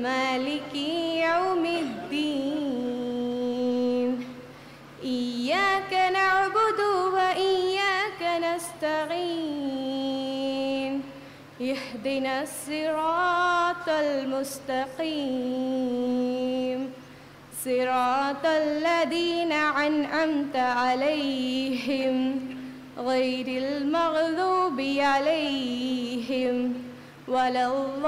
مالك يوم الدين إياك نعبد وإياك نستعين اهدنا الصراط المستقيم صراط الذين أنعمت عليهم غير المغضوب عليهم ولا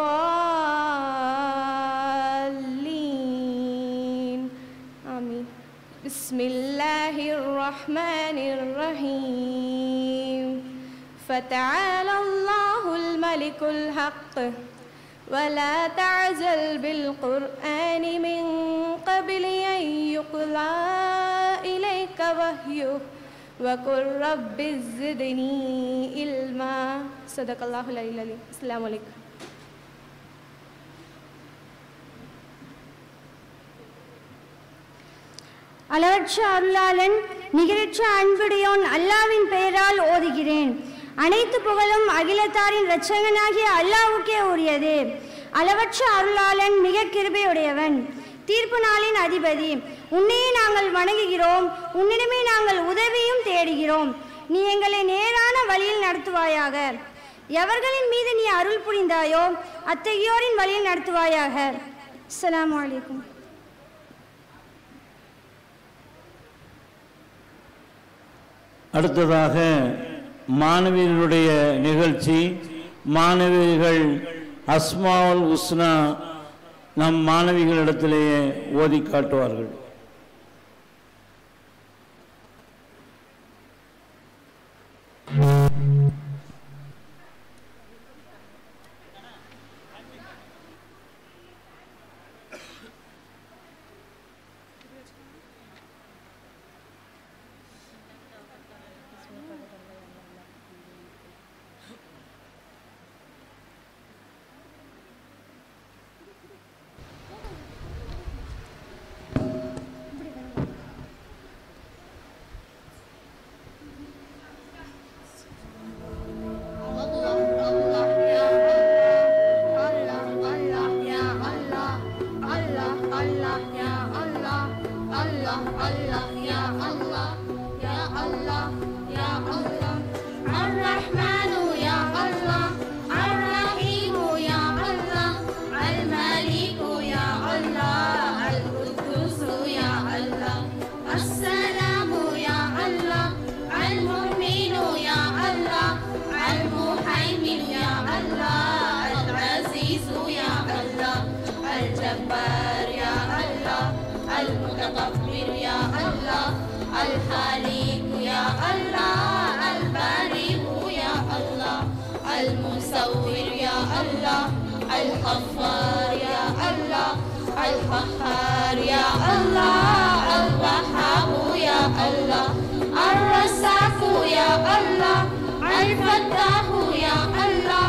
الضالين آمين بسم الله الرحمن الرحيم فتعالى الله الملك الحق ولا تعزل بالقرآن من قبل أن يقضى إليك وحيه وقل رب زدني علما صدق الله العلي العظيم السلام عليكم அளவற்ற அருளாளன் நிகரற்ற அன்புடையோன் அல்லாவின் பெயரால் ஓதுகிறேன் அனைத்து புகழும் அகிலத்தாரின் இரட்சகனாகிய அல்லாவுக்கே உரியது அளவற்ற அருளாளன் மிக கிருபையுடையவன் தீர்ப்பு நாளின் அதிபதி உன்னையே நாங்கள் வணங்குகிறோம் உன்னிடமே நாங்கள் உதவியும் தேடுகிறோம் நீ எங்களை நேரான வழியில் நடத்துவாயாக எவர்களின் மீது நீ அருள் புரிந்தாயோ அத்தகையோரின் வழியில் நடத்துவாயாக அஸ்ஸலாமு அலைக்கும் அடுத்ததாக மாணவியர்களுடைய நிகழ்ச்சி மாணவிகள் அஸ்மாவுல் உஸ்னா நம் மாணவிகளிடத்திலேயே ஓதி காட்டுவார்கள் الرحمن يا الله الرحيم يا الله الملك يا الله القدوس يا الله السلام يا الله المؤمن يا الله المهيمن يا الله العزيز يا الله الجبار يا الله المتكبر يا الله الخالق يا الله البارئ يا الله المصور يا الله الغفار يا الله القهار يا الله الوهاب يا الله الرزاق يا الله الفتاح يا الله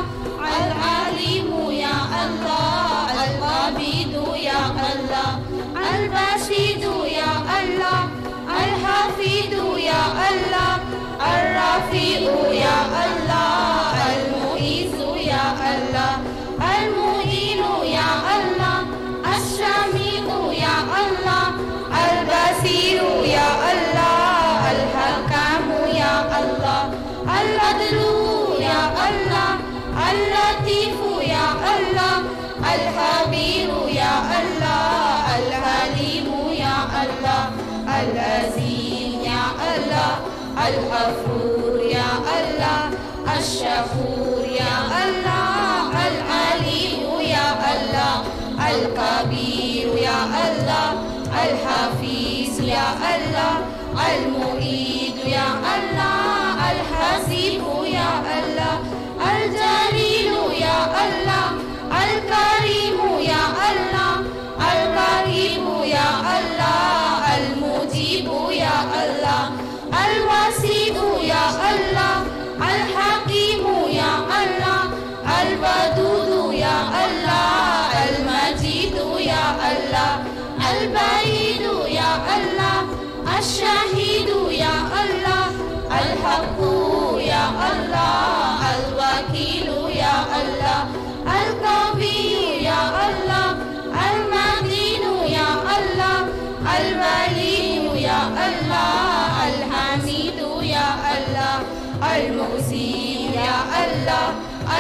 العليم يا الله القابض يا الله البشيد يا الله الحفيد يا الله الرفيع يا الله المعيز يا الله المعين يا الله الشميع يا الله البصير يا الله الحكام يا الله العدل يا الله اللطيف يا الله الخبير يا الله الحليم يا الله العزيز يا الله الغفور يا الله الشكور يا الله العليم يا الله الكبير يا الله الحفيظ يا الله المعيد يا الله الحسيب يا الله الجليل يا الله الكريم يا الله الرحيم يا الله المجيب يا الله الوسيع يا الله الحكيم يا الله الودود يا الله المجيد يا الله البعيد يا الله الشهيد يا الله الحق يا الله الوكيل يا الله القوي يا الله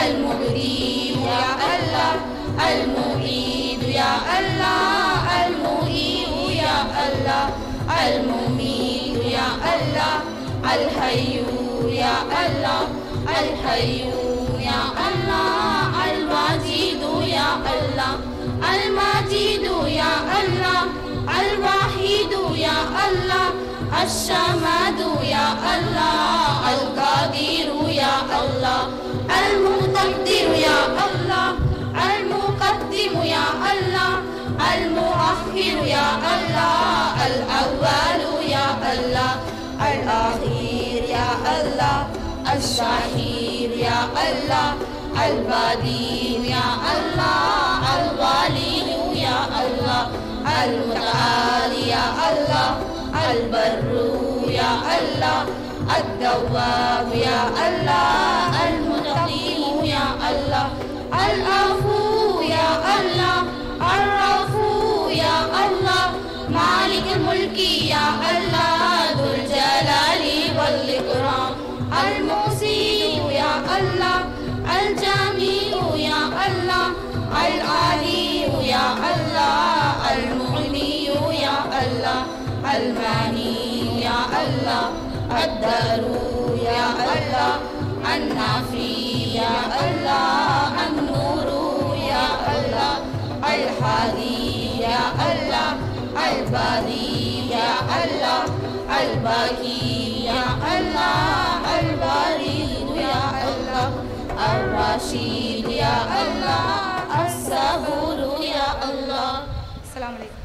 المبدي يا الله المعيد يا الله المعيد يا الله المميت يا الله الحي يا الله الحي يا الله المجيد يا الله المجيد يا الله الوحيد يا الله الشماد يا الله القدير يا الله المقدر يا الله المقدم يا الله المؤخر يا الله الأول يا الله الأخير يا الله الشهير يا الله البديع يا الله الولي يا الله المتعالي يا الله البر يا الله التواب يا الله المتقيم يا الله العفو يا الله الرفو يا الله مالك الملك يا الله ذو الجلال والإكرام المحسن يا الله الجميل يا الله العلي يا الله المغني يا الله الماني يا الله الدار يا الله النافي يا الله النور يا الله الحادي يا الله البادي يا الله الباقي يا الله البارد يا الله الرشيد يا الله الصبور يا الله السلام عليكم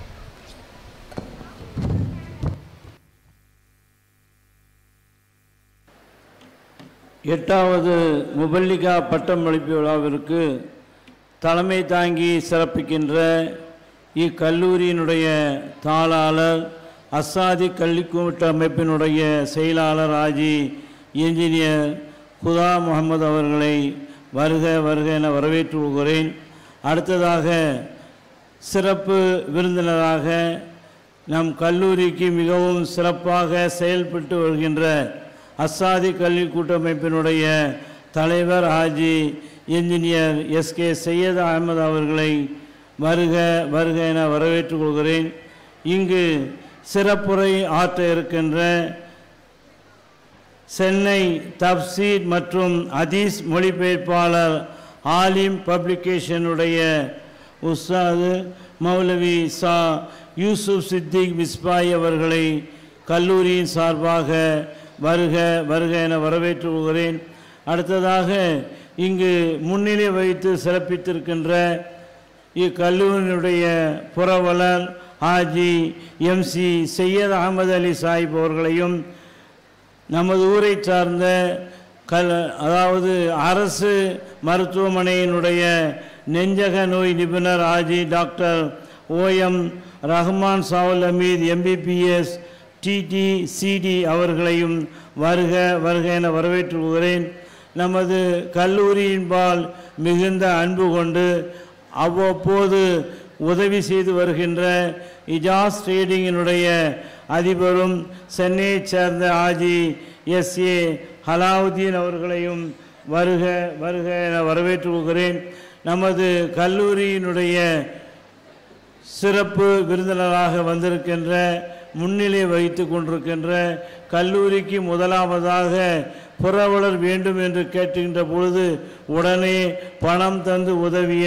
எட்டாவது முபல்லிகா பட்டமளிப்பு விழாவிற்கு தலைமை தாங்கி சிறப்பிக்கின்ற இக்கல்லூரியினுடைய தாளாளர் அசாதி கல்விக்கூட்ட அமைப்பினுடைய செயலாளர் ஆஜி இன்ஜினியர் குதா முகமது அவர்களை வருக வருக என வரவேற்று கொள்கிறேன் அடுத்ததாக சிறப்பு விருந்தினராக நம் கல்லூரிக்கு மிகவும் சிறப்பாக செயல்பட்டு வருகின்ற அசாதி கல்வி கூட்டமைப்பினுடைய தலைவர் ஆஜி இன்ஜினியர் எஸ்கே சையத் அகமது அவர்களை வருக வருக என வரவேற்றுக் கொள்கிறேன் இங்கு சிறப்புரை ஆற்ற இருக்கின்ற சென்னை தப்சீர் மற்றும் அதீஸ் மொழிபெயர்ப்பாளர் ஆலிம் பப்ளிகேஷனுடைய உஸ்தாது மௌலவி சா யூசுப் சித்திக் மிஸ்பாய் அவர்களை கல்லூரியின் சார்பாக வருக வருக என வரவேற்றுக் கொள்கிறேன் அடுத்ததாக இங்கு முன்னிலை வைத்து சிறப்பித்திருக்கின்ற இக்கல்லூரியினுடைய புரவலர் ஆஜி எம்சி சையத் அகமது அலி சாஹிப் அவர்களையும் நமது ஊரை சார்ந்த கல் அதாவது அரசு மருத்துவமனையினுடைய நெஞ்சக நோய் நிபுணர் Haji doctor OM Rahman Saval Ameed MBBS DT CD அவர்களையும் வருக வருக என வரவேற்றுக் கொள்கிறேன் நமது கல்லூரியின்பால் மிகுந்த அன்பு கொண்டு அவ்வப்போது உதவி செய்து வருகின்ற இஜாஸ் ட்ரேடிங்கினுடைய அதிபரும் சென்னையைச் சேர்ந்த ஆஜி எஸ் ஏ ஹலாவுதீன் அவர்களையும் வருக வருக என வரவேற்றுக் கொள்கிறேன் நமது கல்லூரியினுடைய சிறப்பு விருந்தினராக வந்திருக்கின்ற முன்னிலை வைத்து கொண்டிருக்கின்ற கல்லூரிக்கு முதலாவதாக புறவலர் வேண்டும் என்று கேட்டுகின்ற பொழுது உடனே பணம் தந்து உதவிய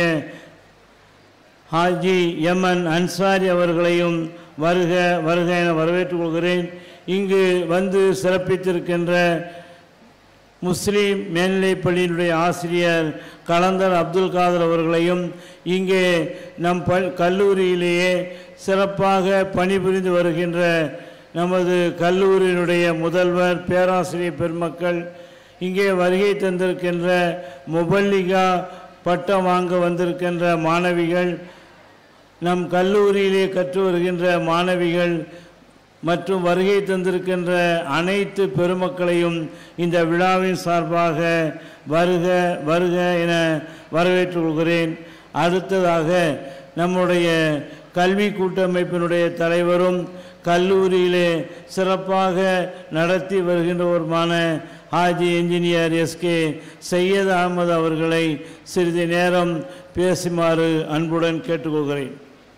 ஹாஜி எம்என் அன்சாரி அவர்களையும் வருக வருக என வரவேற்றுக் கொள்கிறேன் இங்கு வந்து சிறப்பித்திருக்கின்ற முஸ்லீம் மேல்நிலைப் பள்ளியினுடைய ஆசிரியர் கலந்தர் அப்துல் காதர் அவர்களையும் இங்கே நம் பல் கல்லூரியிலேயே சிறப்பாக பணிபுரிந்து வருகின்ற நமது கல்லூரியினுடைய முதல்வர் பேராசிரியர் பெருமக்கள் இங்கே வருகை தந்திருக்கின்ற முபல்லிகா பட்டம் வாங்க வந்திருக்கின்ற மாணவிகள் நம் கல்லூரியிலே கற்று வருகின்ற மாணவிகள் மற்றும் வருகை தந்திருக்கின்ற அனைத்து பெருமக்களையும் இந்த விழாவின் சார்பாக வருக வருக என வரவேற்றுக் கொள்கிறேன் அடுத்ததாக நம்முடைய கல்வி கூட்டமைப்பினுடைய தலைவரும் கல்லூரியிலே சிறப்பாக நடத்தி வருகின்றவருமான ஹாஜி இன்ஜினியர் எஸ்கே சையத் அகமது அவர்களை சிறிது நேரம் பேசுமாறு அன்புடன் கேட்டுக்கொள்கிறேன்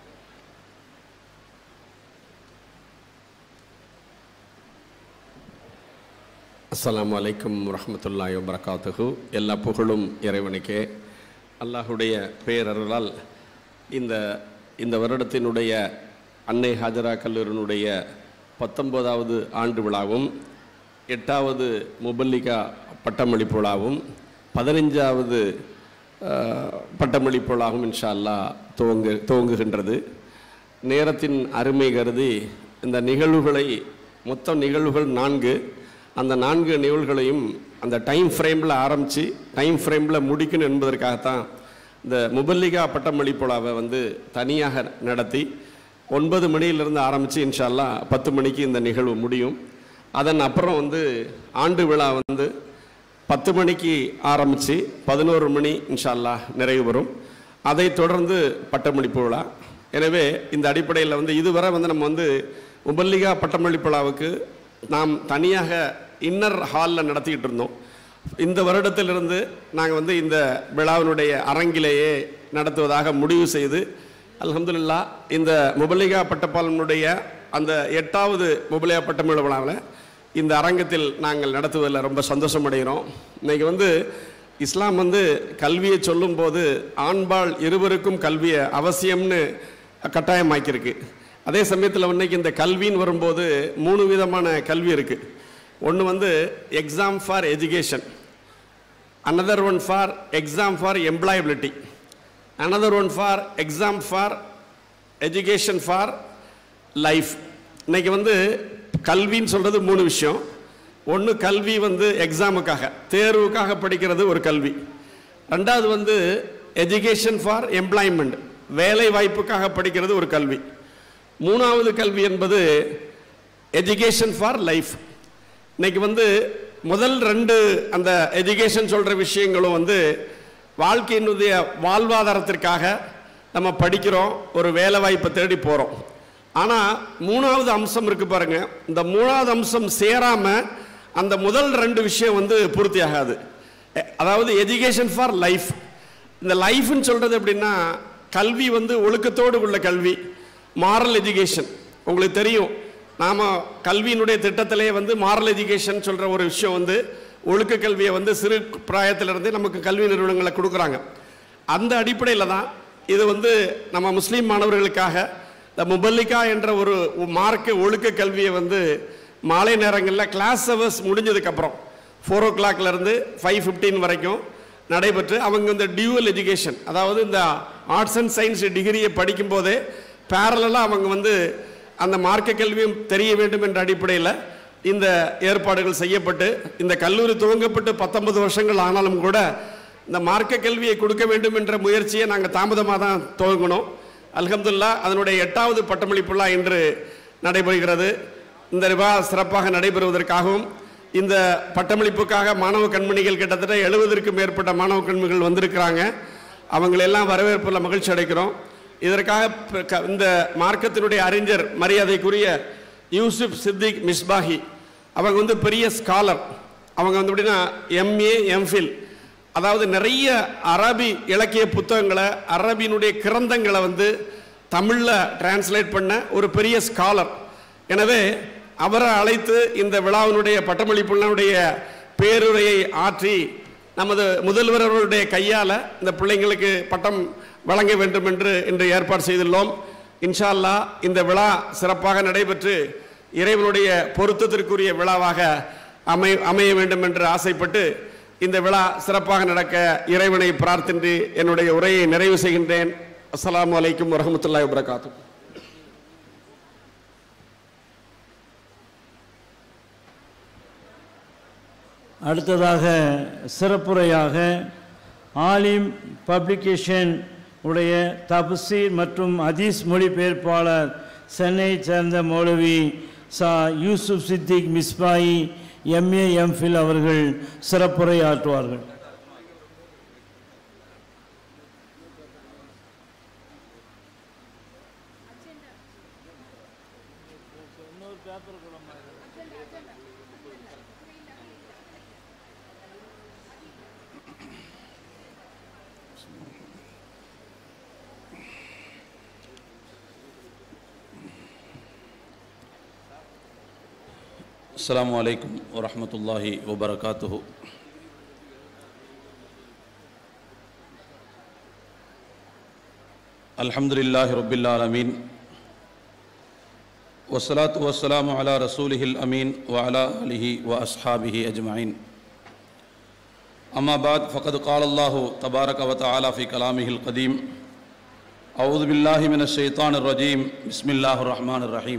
அஸ்ஸலாமு அலைக்கும் வரஹ்மத்துல்லாஹி வபரகாத்துஹு எல்லா புகழும் இறைவனுக்கே அல்லாஹுடைய பேரருளால் இந்த இந்த வருடத்தினுடைய அன்னை ஹாஜரா கல்லூரியினுடைய பத்தொன்பதாவது ஆண்டு விழாவும் எட்டாவது முபல்லிகா பட்டமளிப்பு விழாவும் பதினைஞ்சாவது அஹ், பட்டமளிப்பு விழாவும் இன்ஷா அல்லாஹ் துவங்கு துவங்குகின்றது நேரத்தின் அருமை கருதி இந்த நிகழ்வுகளை மொத்த நிகழ்வுகள் நான்கு அந்த நான்கு நிகழ்வுகளையும் அந்த டைம் ஃப்ரேமில் ஆரம்பித்து டைம் ஃப்ரேமில் முடிக்கணும் என்பதற்காகத்தான் இந்த முபல்லிகா பட்டமளிப்புழாவை வந்து தனியாக நடத்தி ஒன்பது மணியிலிருந்து ஆரம்பித்து இன்ஷால்லா பத்து மணிக்கு இந்த நிகழ்வு முடியும் அதன் அப்புறம் வந்து ஆண்டு விழா வந்து பத்து மணிக்கு ஆரம்பித்து பதினோரு மணி இன்ஷால்லா நிறைவு பெறும் அதைத் தொடர்ந்து பட்டமளிப்பு விழா எனவே இந்த அடிப்படையில் வந்து இதுவரை வந்து நம்ம வந்து முபல்லிகா பட்டமளிப்பு விழாவுக்கு நாம் தனியாக இன்னர் ஹாலில் நடத்திக்கிட்டு இருந்தோம் இந்த வருடத்திலிருந்து நாங்கள் வந்து இந்த விழாவினுடைய அரங்கிலேயே நடத்துவதாக முடிவு செய்து அல்ஹம்துலில்லா இந்த முபல்லிகா பட்டப்பாலனுடைய அந்த எட்டாவது முபல்லிகா பட்டமளிப்பு விழாவில் இந்த அரங்கத்தில் நாங்கள் நடத்துவதில் ரொம்ப சந்தோஷம் அடைகிறோம் இன்னைக்கு வந்து இஸ்லாம் வந்து கல்வியை சொல்லும்போது ஆண்பால் இருவருக்கும் கல்வியை அவசியம்னு கட்டாயமாக்கியிருக்கு அதே சமயத்தில் இன்னைக்கு இந்த கல்வின்னு வரும்போது மூணு விதமான கல்வி இருக்குது ஒன்று வந்து exam for education another one for exam for employability another one for exam for education for life இன்னைக்கு வந்து கல்வின்னு சொல்கிறது மூணு விஷயம் ஒன்று கல்வி வந்து எக்ஸாமுக்காக தேர்வுக்காக படிக்கிறது ஒரு கல்வி ரெண்டாவது வந்து எஜுகேஷன் ஃபார் எம்ப்ளாய்மெண்ட் வேலை வாய்ப்புக்காக படிக்கிறது ஒரு கல்வி மூணாவது கல்வி என்பது எஜுகேஷன் ஃபார் லைஃப் இன்னைக்கு வந்து முதல் ரெண்டு அந்த எஜுகேஷன் சொல்கிற விஷயங்களும் வந்து வாழ்க்கையினுடைய வாழ்வாதாரத்திற்காக நம்ம படிக்கிறோம் ஒரு வேலை வாய்ப்பை தேடி போகிறோம் ஆனால் மூணாவது அம்சம் இருக்கு பாருங்க இந்த மூணாவது அம்சம் சேராமல் அந்த முதல் ரெண்டு விஷயம் வந்து பூர்த்தி ஆகாது எ- அதாவது எஜுகேஷன் ஃபார் லைஃப் இந்த லைஃப்னு சொல்கிறது எப்படின்னா கல்வி வந்து ஒழுக்கத்தோடு உள்ள கல்வி மாரல் எஜுகேஷன் உங்களுக்கு தெரியும் நாம் கல்வியினுடைய திட்டத்திலே வந்து மாரல் எஜுகேஷன் சொல்கிற ஒரு விஷயம் வந்து ஒழுக்க கல்வியை வந்து சிறு பிராயத்திலிருந்தே நமக்கு கல்வி நிறுவனங்களை கொடுக்குறாங்க அந்த அடிப்படையில் தான் இது வந்து நம்ம முஸ்லீம் மாணவர்களுக்காக இந்த முபல்லிகா என்ற ஒரு மார்க்க ஒழுக்க கல்வியை வந்து மாலை நேரங்களில் கிளாஸ் ஹவர்ஸ் முடிஞ்சதுக்கப்புறம் ஃபோர் ஓ கிளாக்லேருந்து ஃபைவ் ஃபிஃப்டீன் வரைக்கும் நடைபெற்று அவங்க இந்த டியூவல் எஜுகேஷன் அதாவது இந்த ஆர்ட்ஸ் அண்ட் சயின்ஸ் டிகிரியை படிக்கும்போதே பேரலாக அவங்க வந்து அந்த மார்க்க கல்வியும் தெரிய வேண்டும் என்ற அடிப்படையில் இந்த ஏற்பாடுகள் செய்யப்பட்டு இந்த கல்லூரி துவங்கப்பட்டு பத்தொன்பது வருஷங்கள் ஆனாலும் கூட இந்த மார்க்க கல்வியை கொடுக்க வேண்டும் என்ற முயற்சியை நாங்கள் தாமதமாக தான் துவங்கினோம் அல்ஹம்துல்லா அதனுடைய எட்டாவது பட்டமளிப்பு விழா இன்று நடைபெறுகிறது இந்த விழா சிறப்பாக நடைபெறுவதற்காகவும் இந்த பட்டமளிப்புக்காக மாணவ கண்மணிகள் கிட்டத்தட்ட எழுபதற்கும் மேற்பட்ட மாணவ கண்மணிகள் வந்திருக்கிறாங்க அவங்களெல்லாம் வரவேற்பில் மகிழ்ச்சி அடைக்கிறோம் இதற்காக ப- க- இந்த மார்க்கத்தினுடைய அறிஞர் மரியாதைக்குரிய யூசுப் சித்திக் மிஸ்பாஹி அவங்க வந்து பெரிய ஸ்காலர் அவங்க வந்து எப்படின்னா எம்ஏ எம்ஃபில் அதாவது நிறைய அரபி இலக்கிய புத்தகங்களை அரபியினுடைய கிரந்தங்களை வந்து தமிழில் டிரான்ஸ்லேட் பண்ண ஒரு பெரிய ஸ்காலர் எனவே அவரை அழைத்து இந்த விழாவினுடைய பட்டமளிப்புடைய பேருரையை ஆற்றி நமது முதல்வர் அவர்களுடைய கையால் இந்த பிள்ளைங்களுக்கு பட்டம் வழங்க வேண்டும் என்று இன்று ஏற்பாடு செய்துள்ளோம் இன்ஷா அல்லாஹ் இந்த விழா சிறப்பாக நடைபெற்று இறைவனுடைய பொருத்தத்திற்குரிய விழாவாக அமை அமைய வேண்டும் என்று ஆசைப்பட்டு இந்த விழா சிறப்பாக நடக்க இறைவனை பிரார்த்தின்று என்னுடைய உரையை நிறைவு செய்கின்றேன் அஸ்ஸலாமு அலைக்கும் வரஹ்மத்துல்லாஹி வபரகாத்துஹு அடுத்ததாக சிறப்புரையாக ஆலிம் பப்ளிகேஷன் உடைய தப்சீர் மற்றும் ஹதீஸ் மொழிபெயர்ப்பாளர் சென்னையைச் சேர்ந்த மௌலவி சா யூசுப் சித்திக் மிஸ்பாயி எம்ஏ எம்ஃபில் அவர்கள் சிறப்புரை ஆற்றுவார்கள் السلام عليكم ورحمة الله وبركاته الحمد لله رب العالمين والصلاة والسلام على رسوله الأمين وعلى آله وأصحابه أجمعين أما بعد فقد قال الله تبارك وتعالى في كلامه القديم أعوذ بالله من الشيطان الرجيم بسم الله الرحمن الرحيم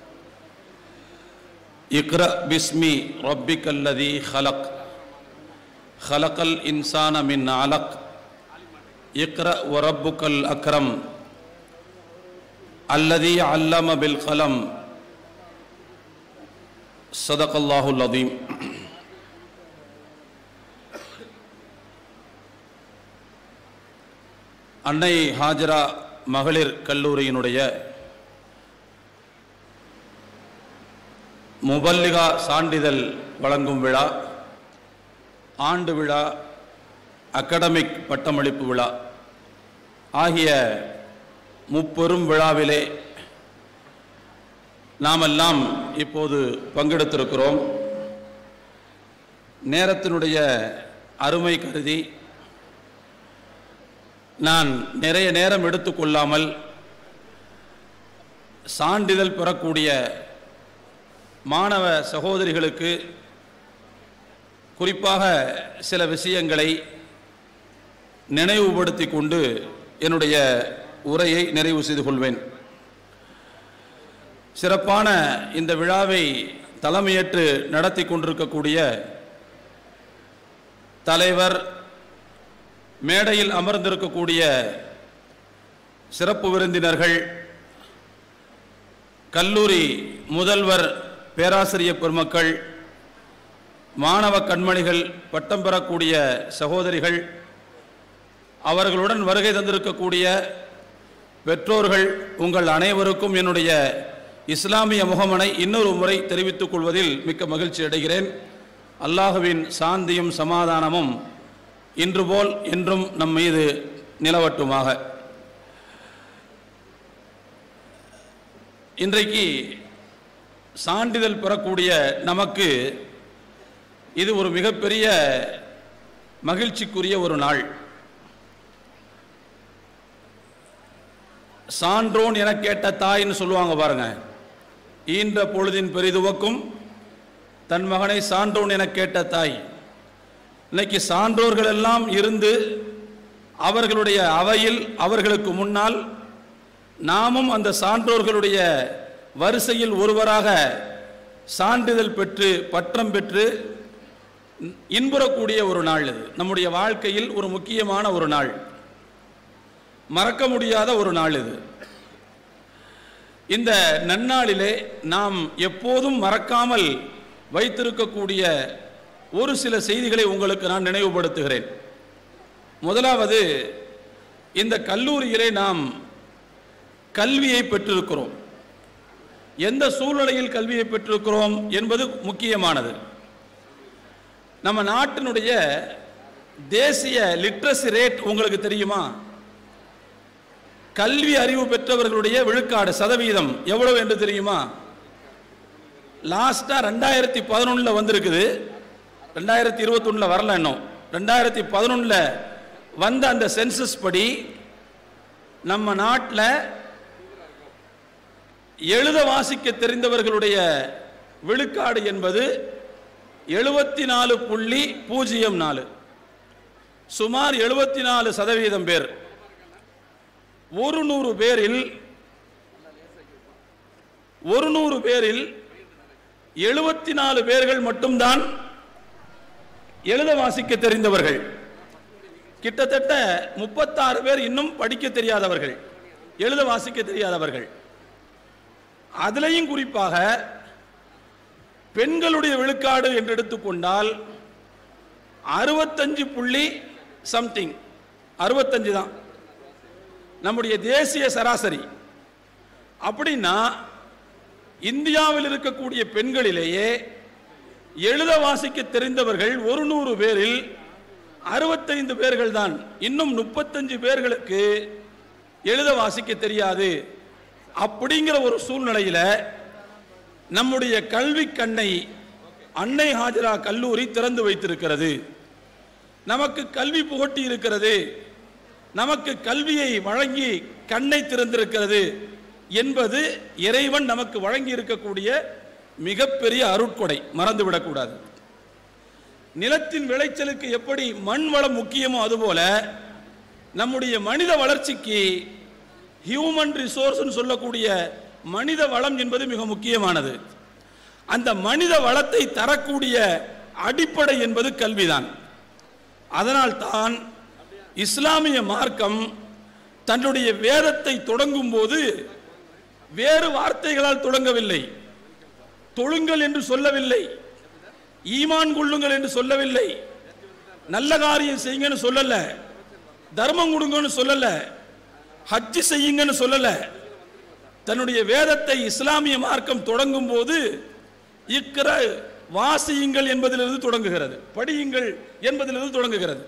اقرأ باسم ربك الذي خلق خلق الإنسان من علق اقرأ وربك الأكرم الذي علم بالقلم صدق الله العظيم அன்னை ஹாஜரா மகளிர் கல்லூரியினுடைய முபல்லிகா சான்றிதழ் வழங்கும் விழா ஆண்டு விழா அகடமிக் பட்டமளிப்பு விழா ஆகிய முப்பெரும் விழாவிலே நாமெல்லாம் இப்போது பங்கெடுத்திருக்கிறோம் நேரத்தினுடைய அருமை கருதி நான் நிறைய நேரம் எடுத்துக்கொள்ளாமல் சான்றிதழ் பெறக்கூடிய மாணவ சகோதரிகளுக்கு குறிப்பாக சில விஷயங்களை நினைவுபடுத்தி கொண்டு என்னுடைய உரையை நிறைவு செய்து கொள்வேன் சிறப்பான இந்த விழாவை தலைமையேற்று நடத்தி கொண்டிருக்கக்கூடிய தலைவர் மேடையில் அமர்ந்திருக்கக்கூடிய சிறப்பு விருந்தினர்கள் கல்லூரி முதல்வர் பேராசிரியர் பெருமக்கள் மாணவ கண்மணிகள் பட்டம் பெறக்கூடிய சகோதரிகள் அவர்களுடன் வருகை தந்திருக்கக்கூடிய பெற்றோர்கள் உங்கள் அனைவருக்கும் என்னுடைய இஸ்லாமிய முகமனை இன்னொரு முறை தெரிவித்துக் கொள்வதில் மிக்க மகிழ்ச்சி அடைகிறேன் அல்லாஹுவின் சாந்தியும் சமாதானமும் இன்று போல் என்றும் நம் மீது நிலவட்டுமாக இன்றைக்கு சான்றிதழ் பெறக்கூடிய நமக்கு இது ஒரு மிகப்பெரிய மகிழ்ச்சிக்குரிய ஒரு நாள் சான்றோன் என கேட்ட தாயின்னு சொல்லுவாங்க பாருங்க ஈன்ற பொழுதின் பெரிதுவக்கும் தன் மகனை சான்றோன் என கேட்ட தாய் இன்னைக்கு சான்றோர்கள் எல்லாம் இருந்து அவர்களுடைய அவையில் அவர்களுக்கு முன்னால் நாமும் அந்த சான்றோர்களுடைய வரிசையில் ஒருவராக சான்றிதழ் பெற்று பட்டம் பெற்று இன்புறக்கூடிய ஒரு நாள் இது நம்முடைய வாழ்க்கையில் ஒரு முக்கியமான ஒரு நாள் மறக்க முடியாத ஒரு நாள் இது இந்த நன்னாளிலே நாம் எப்போதும் மறக்காமல் வைத்திருக்கக்கூடிய ஒரு சில செய்திகளை உங்களுக்கு நான் நினைவுபடுத்துகிறேன் முதலாவது இந்த கல்லூரியிலே நாம் கல்வியை பெற்றிருக்கிறோம் எந்த சூழ்நிலையில் கல்வியை பெற்றிருக்கிறோம் என்பது முக்கியமானது நம்ம நாட்டினுடைய தேசிய லிட்ரஸி ரேட் உங்களுக்கு தெரியுமா கல்வி அறிவு பெற்றவர்களுடைய விழுக்காடு சதவீதம் எவ்வளவு என்று தெரியுமா லாஸ்டா ரெண்டாயிரத்தி பதினொன்னுல வந்திருக்குது ரெண்டாயிரத்தி இருபத்தொன்னுல வரல இன்னும் ரெண்டாயிரத்தி பதினொன்னுல வந்த அந்த சென்சஸ் படி நம்ம நாட்டில் எழுத வாசிக்க தெரிந்தவர்களுடைய விழுக்காடு என்பது எழுபத்தி நாலு புள்ளி பூஜ்ஜியம் நாலு சுமார் எழுபத்தி நாலு சதவீதம் பேர் ஒரு நூறு பேரில் ஒரு நூறு பேரில் எழுபத்தி நாலு பேர்கள் மட்டும்தான் எழுத வாசிக்க தெரிந்தவர்கள் கிட்டத்தட்ட முப்பத்தாறு பேர் இன்னும் படிக்க தெரியாதவர்கள் எழுத வாசிக்க தெரியாதவர்கள் அதிலையும் குறிப்பாக பெண்களுடைய விழுக்காடு என்று எடுத்துக்கொண்டால் அறுபத்தஞ்சு புள்ளி சம்திங் அறுபத்தஞ்சு தான் நம்முடைய தேசிய சராசரி அப்படின்னா இந்தியாவில் இருக்கக்கூடிய பெண்களிலேயே எழுத வாசிக்க தெரிந்தவர்கள் ஒரு நூறு பேரில் அறுபத்தைந்து பேர்கள் தான் இன்னும் முப்பத்தஞ்சு பேர்களுக்கு எழுத வாசிக்க தெரியாது அப்படிங்கிற ஒரு சூழ்நிலையில நம்முடைய கல்வி கண்ணை அன்னை ஹாஜரா கல்லூரி திறந்து வைத்திருக்கிறது நமக்கு கல்வி புகட்டி இருக்கிறது நமக்கு கல்வியை வழங்கி கண்ணை திறந்திருக்கிறது என்பது இறைவன் நமக்கு வழங்கி இருக்கக்கூடிய மிகப்பெரிய அருட்கொடை மறந்துவிடக்கூடாது நிலத்தின் விளைச்சலுக்கு எப்படி மண் வளம் முக்கியமோ அதுபோல நம்முடைய மனித வளர்ச்சிக்கு ஹியூமன் ரிசோர்ஸ்னு சொல்லக்கூடிய மனித வளம் என்பது மிக முக்கியமானது அந்த மனித வளத்தை தரக்கூடிய அடிப்படை என்பது கல்விதான் அதனால் தான் இஸ்லாமிய மார்க்கம் தன்னுடைய வேதத்தை தொடங்கும் போது வேறு வார்த்தைகளால் தொடங்கவில்லை தொழுங்கள் என்று சொல்லவில்லை ஈமான் கொள்ளுங்கள் என்று சொல்லவில்லை நல்ல காரியம் செய்யுங்கன்னு சொல்லல தர்மம் கொடுங்கன்னு சொல்லல ஹஜ்ஜி செய்யுங்கன்னு சொல்லல தன்னுடைய வேதத்தை இஸ்லாமிய மார்க்கம் தொடங்கும் போது இக்கிற வாசியுங்கள் என்பதிலிருந்து தொடங்குகிறது படியுங்கள் என்பதிலிருந்து தொடங்குகிறது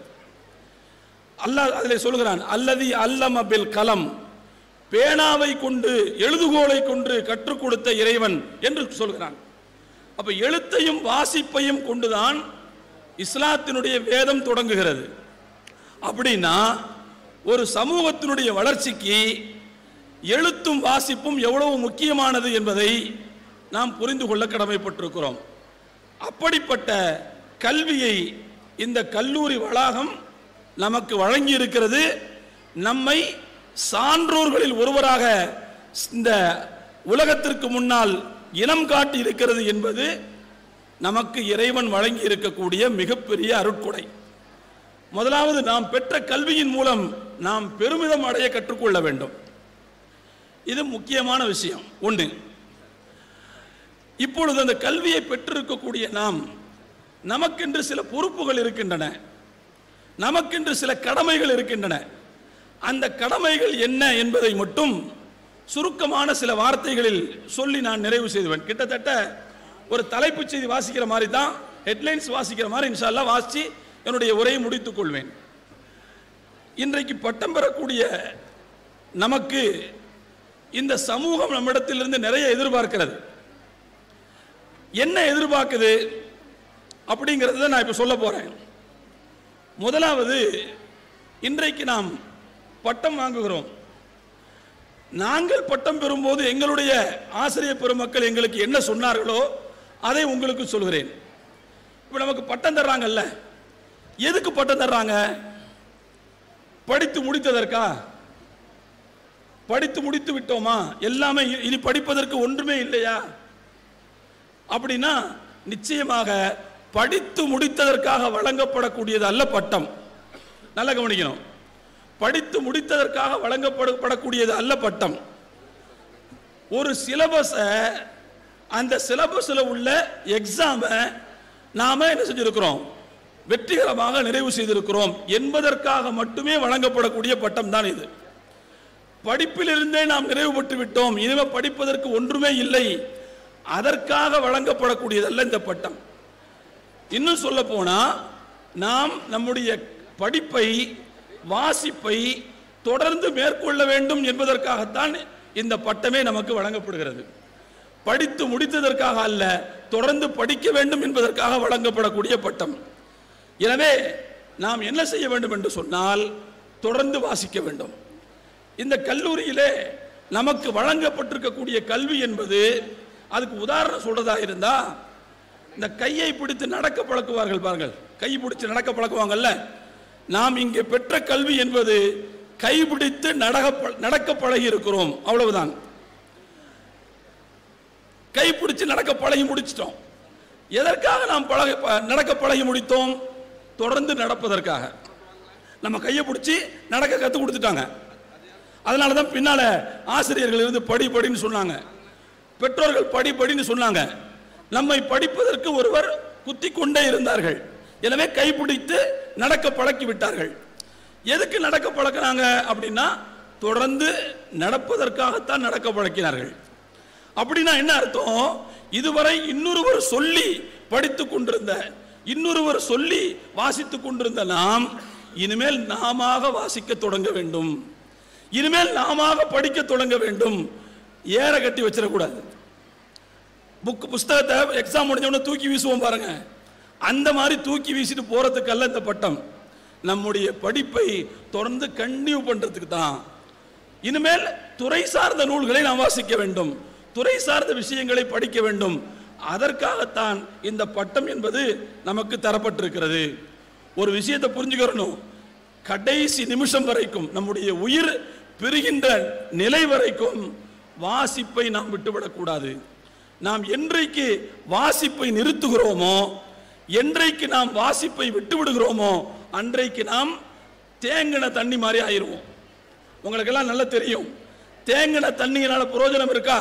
அல்லாஹ் அதில் சொல்கிறான் அல்லதி அல்லம பில் கலம் பேனாவை கொண்டு எழுதுகோலை கொண்டு கற்றுக் கொடுத்த இறைவன் என்று சொல்கிறான் அப்ப எழுத்தையும் வாசிப்பையும் கொண்டுதான் இஸ்லாத்தினுடைய வேதம் தொடங்குகிறது அப்படின்னா ஒரு சமூகத்தினுடைய வளர்ச்சிக்கு எழுத்தும் வாசிப்பும் எவ்வளவு முக்கியமானது என்பதை நாம் புரிந்து கொள்ள கடமைப்பட்டிருக்கிறோம் அப்படிப்பட்ட கல்வியை இந்த கல்லூரி வளாகம் நமக்கு வழங்கி இருக்கிறது நம்மை சான்றோர்களில் ஒருவராக இந்த உலகத்திற்கு முன்னால் இனம் காட்டி இருக்கிறது என்பது நமக்கு இறைவன் வழங்கி இருக்கக்கூடிய மிகப்பெரிய அருட்கொடை முதலாவது நாம் பெற்ற கல்வியின் மூலம் நாம் பெருமிதம் அடைய கற்றுக்கொள்ள வேண்டும் இது முக்கியமான விஷயம் ஒன்று இப்பொழுது அந்த கல்வியை பெற்றிருக்கக்கூடிய நாம் நமக்கென்று சில பொறுப்புகள் இருக்கின்றன நமக்கென்று சில கடமைகள் இருக்கின்றன அந்த கடமைகள் என்ன என்பதை மட்டும் சுருக்கமான சில வார்த்தைகளில் சொல்லி நான் நிறைவு செய்துவேன் கிட்டத்தட்ட ஒரு தலைப்புச் செய்தி வாசிக்கிற மாதிரி தான் ஹெட்லைன்ஸ் வாசிக்கிற மாதிரி இன்ஷால்லா வாசித்து என்னுடைய உரையை முடித்துக் கொள்வேன் இன்றைக்கு பட்டம் பெறக்கூடிய நமக்கு இந்த சமூகம் நம்மிடத்திலிருந்து நிறைய எதிர்பார்க்கிறது என்ன எதிர்பார்க்குது அப்படிங்கிறத நான் இப்போ சொல்ல போறேன் முதலாவது இன்றைக்கு நாம் பட்டம் வாங்குகிறோம் நாங்கள் பட்டம் பெறும்போது எங்களுடைய ஆசிரியர் பெருமக்கள் எங்களுக்கு என்ன சொன்னார்களோ அதை உங்களுக்கு சொல்கிறேன் இப்போ நமக்கு பட்டம் தர்றாங்கல்ல எதுக்கு பட்டம் தர்றாங்க படித்து முடித்ததற்கா படித்து முடித்து விட்டோமா எல்லாமே இ- இனி படிப்பதற்கு ஒன்றுமே இல்லையா அப்படின்னா நிச்சயமாக படித்து முடித்ததற்காக வழங்கப்படக்கூடியது அல்ல பட்டம் நல்லா கவனிக்கணும் படித்து முடித்ததற்காக வழங்கப்படக்கூடியது அல்ல பட்டம் ஒரு சிலபஸை அந்த சிலபஸில் உள்ள எக்ஸாமை நாம என்ன செஞ்சிருக்கிறோம் வெற்றிகரமாக நிறைவு செய்திருக்கிறோம் என்பதற்காக மட்டுமே வழங்கப்படக்கூடிய பட்டம் தான் இது படிப்பிலிருந்தே நாம் நிறைவு பெற்று விட்டோம் இனிமே படிப்பதற்கு ஒன்றுமே இல்லை அதற்காக வழங்கப்படக்கூடியதல்ல இந்த பட்டம் இன்னும் சொல்ல போனா நாம் நம்முடைய படிப்பை வாசிப்பை தொடர்ந்து மேற்கொள்ள வேண்டும் என்பதற்காகத்தான் இந்த பட்டமே நமக்கு வழங்கப்படுகிறது படித்து முடித்ததற்காக அல்ல தொடர்ந்து படிக்க வேண்டும் என்பதற்காக வழங்கப்படக்கூடிய பட்டம் எனவே நாம் என்ன செய்ய வேண்டும் என்று சொன்னால் தொடர்ந்து வாசிக்க வேண்டும் இந்த கல்லூரியிலே நமக்கு வழங்கப்பட்டிருக்கக்கூடிய கல்வி என்பது அதுக்கு உதாரணம் சொல்றதா இருந்தா இந்த கையை பிடித்து நடக்க பழக்குவார்கள் பாருங்கள் கை பிடித்து நடக்க பழக்குவாங்கல்ல நாம் இங்கே பெற்ற கல்வி என்பது கை பிடித்து நடக நடக்க பழகி இருக்கிறோம் அவ்வளவுதான் கை பிடிச்சு நடக்க பழகி முடிச்சிட்டோம் எதற்காக நாம் பழக ப- நடக்க பழகி முடித்தோம் தொடர்ந்து நடப்பதற்காக நம்ம கையை பிடிச்சி நடக்க கற்றுக் கொடுத்துட்டாங்க அதனால தான் பின்னால ஆசிரியர்கள் இருந்து படி படின்னு சொன்னாங்க பெற்றோர்கள் படி படின்னு சொன்னாங்க நம்மை படிப்பதற்கு ஒருவர் குத்தி கொண்டே இருந்தார்கள் எனவே கைப்பிடித்து நடக்க பழக்கி விட்டார்கள் எதுக்கு நடக்க பழக்கினாங்க அப்படின்னா தொடர்ந்து நடப்பதற்காகத்தான் நடக்க பழக்கினார்கள் அப்படின்னா என்ன அர்த்தம் இதுவரை இன்னொருவர் சொல்லி படித்து கொண்டிருந்த இன்னொருவர் சொல்லி வாசித்துக் கொண்டிருந்த நாம் இனிமேல் நாமாக வாசிக்க தொடங்க வேண்டும் இனிமேல் நாமாக படிக்க தொடங்க வேண்டும் ஏற கட்டி வச்சிடக்கூடாது புக் புஸ்தகத்தை எக்ஸாம் முடிஞ்ச உடனே தூக்கி வீசுவோம் பாருங்க அந்த மாதிரி தூக்கி வீசிட்டு போறதுக்கல்ல இந்த பட்டம் நம்முடைய படிப்பை தொடர்ந்து கண்டினியூ பண்றதுக்கு தான் இனிமேல் துறை சார்ந்த நூல்களை நாம் வாசிக்க வேண்டும் துறை சார்ந்த விஷயங்களை படிக்க வேண்டும் அதற்காகத்தான் இந்த பட்டம் என்பது நமக்கு தரப்பட்டிருக்கிறது ஒரு விஷயத்தை புரிஞ்சுக்கிறணும் கடைசி நிமிஷம் வரைக்கும் நம்முடைய உயிர் பிரிகின்ற நிலை வரைக்கும் வாசிப்பை நாம் விட்டுவிடக்கூடாது நாம் என்றைக்கு வாசிப்பை நிறுத்துகிறோமோ என்றைக்கு நாம் வாசிப்பை விட்டு விடுகிறோமோ அன்றைக்கு நாம் தேங்கின தண்ணி மாதிரி ஆயிருவோம் உங்களுக்கெல்லாம் நல்லா தெரியும் தேங்கின தண்ணியினால பிரயோஜனம் இருக்கா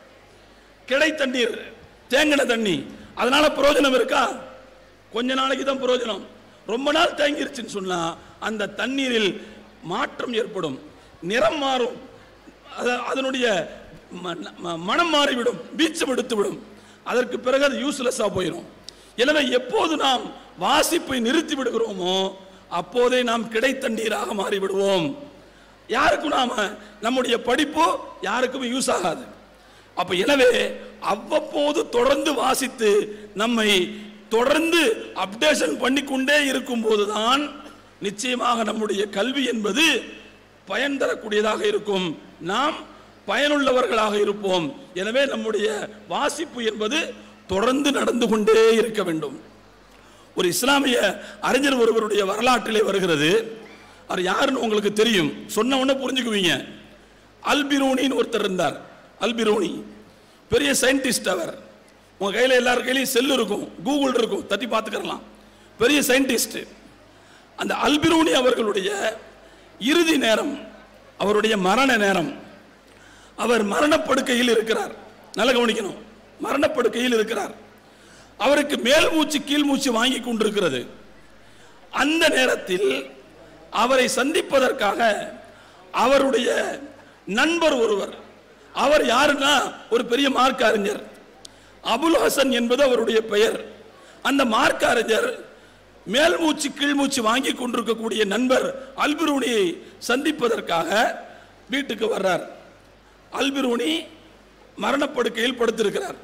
கிடை தண்ணீர் தேங்கின தண்ணி அதனால பிரயோஜனம் இருக்கா கொஞ்ச நாளைக்கு தான் பிரயோஜனம் ரொம்ப நாள் தேங்கிருச்சுன்னு சொன்னா அந்த தண்ணீரில் மாற்றம் ஏற்படும் நிறம் மாறும் அத- அதனுடைய ம- ம- மனம் மாறிவிடும் பீச்சம் எடுத்து விடும் அதற்கு பிறகு அது யூஸ்லெஸ்ஸாக போயிடும் எனவே எப்போது நாம் வாசிப்பை நிறுத்தி விடுகிறோமோ அப்போதே நாம் கிடைத்தண்ணீராக மாறிவிடுவோம் யாருக்கும் நாம நம்முடைய படிப்பு யாருக்கும் யூஸ் ஆகாது அப்ப எனவே அவ்வப்போது தொடர்ந்து வாசித்து நம்மை தொடர்ந்து அப்டேஷன் பண்ணிக்கொண்டே இருக்கும் போதுதான் நிச்சயமாக நம்முடைய கல்வி என்பது பயன் தரக்கூடியதாக இருக்கும் நாம் பயனுள்ளவர்களாக இருப்போம் எனவே நம்முடைய வாசிப்பு என்பது தொடர்ந்து நடந்து கொண்டே இருக்க வேண்டும் ஒரு இஸ்லாமிய அறிஞர் ஒருவருடைய வரலாற்றிலே வருகிறது அவர் யாருன்னு உங்களுக்கு தெரியும் சொன்ன உடனே புரிஞ்சுக்குவீங்க அல்பிரூனின்னு ஒருத்தர் இருந்தார் அல்பிரூனி பெரிய சயின்டிஸ்ட் அவர் உங்க கையில எல்லார் கையிலையும் செல் இருக்கும் கூகுள் இருக்கும் தட்டி பார்த்துக்கலாம் பெரிய சயின்டிஸ்ட் அந்த அல்பிரூனி அவர்களுடைய இறுதி நேரம் அவருடைய மரண நேரம் அவர் மரணப்படுக்கையில் இருக்கிறார் நல்ல கவனிக்கணும் மரணப்படுக்கையில் இருக்கிறார் அவருக்கு மேல் மூச்சு கீழ் மூச்சு வாங்கி கொண்டிருக்கிறது அந்த நேரத்தில் அவரை சந்திப்பதற்காக அவருடைய நண்பர் ஒருவர் அவர் யாருன்னா ஒரு பெரிய மார்க்க அறிஞர் அபுல் ஹசன் என்பது அவருடைய பெயர் அந்த மார்க்க அறிஞர் மேல் மூச்சு கீழ் மூச்சு வாங்கி கொண்டிருக்கக்கூடிய நண்பர் அல்பிரூனியை சந்திப்பதற்காக வீட்டுக்கு வர்றார் அல்பிரூனி மரணப்படுக்கையில் படுத்திருக்கிறார்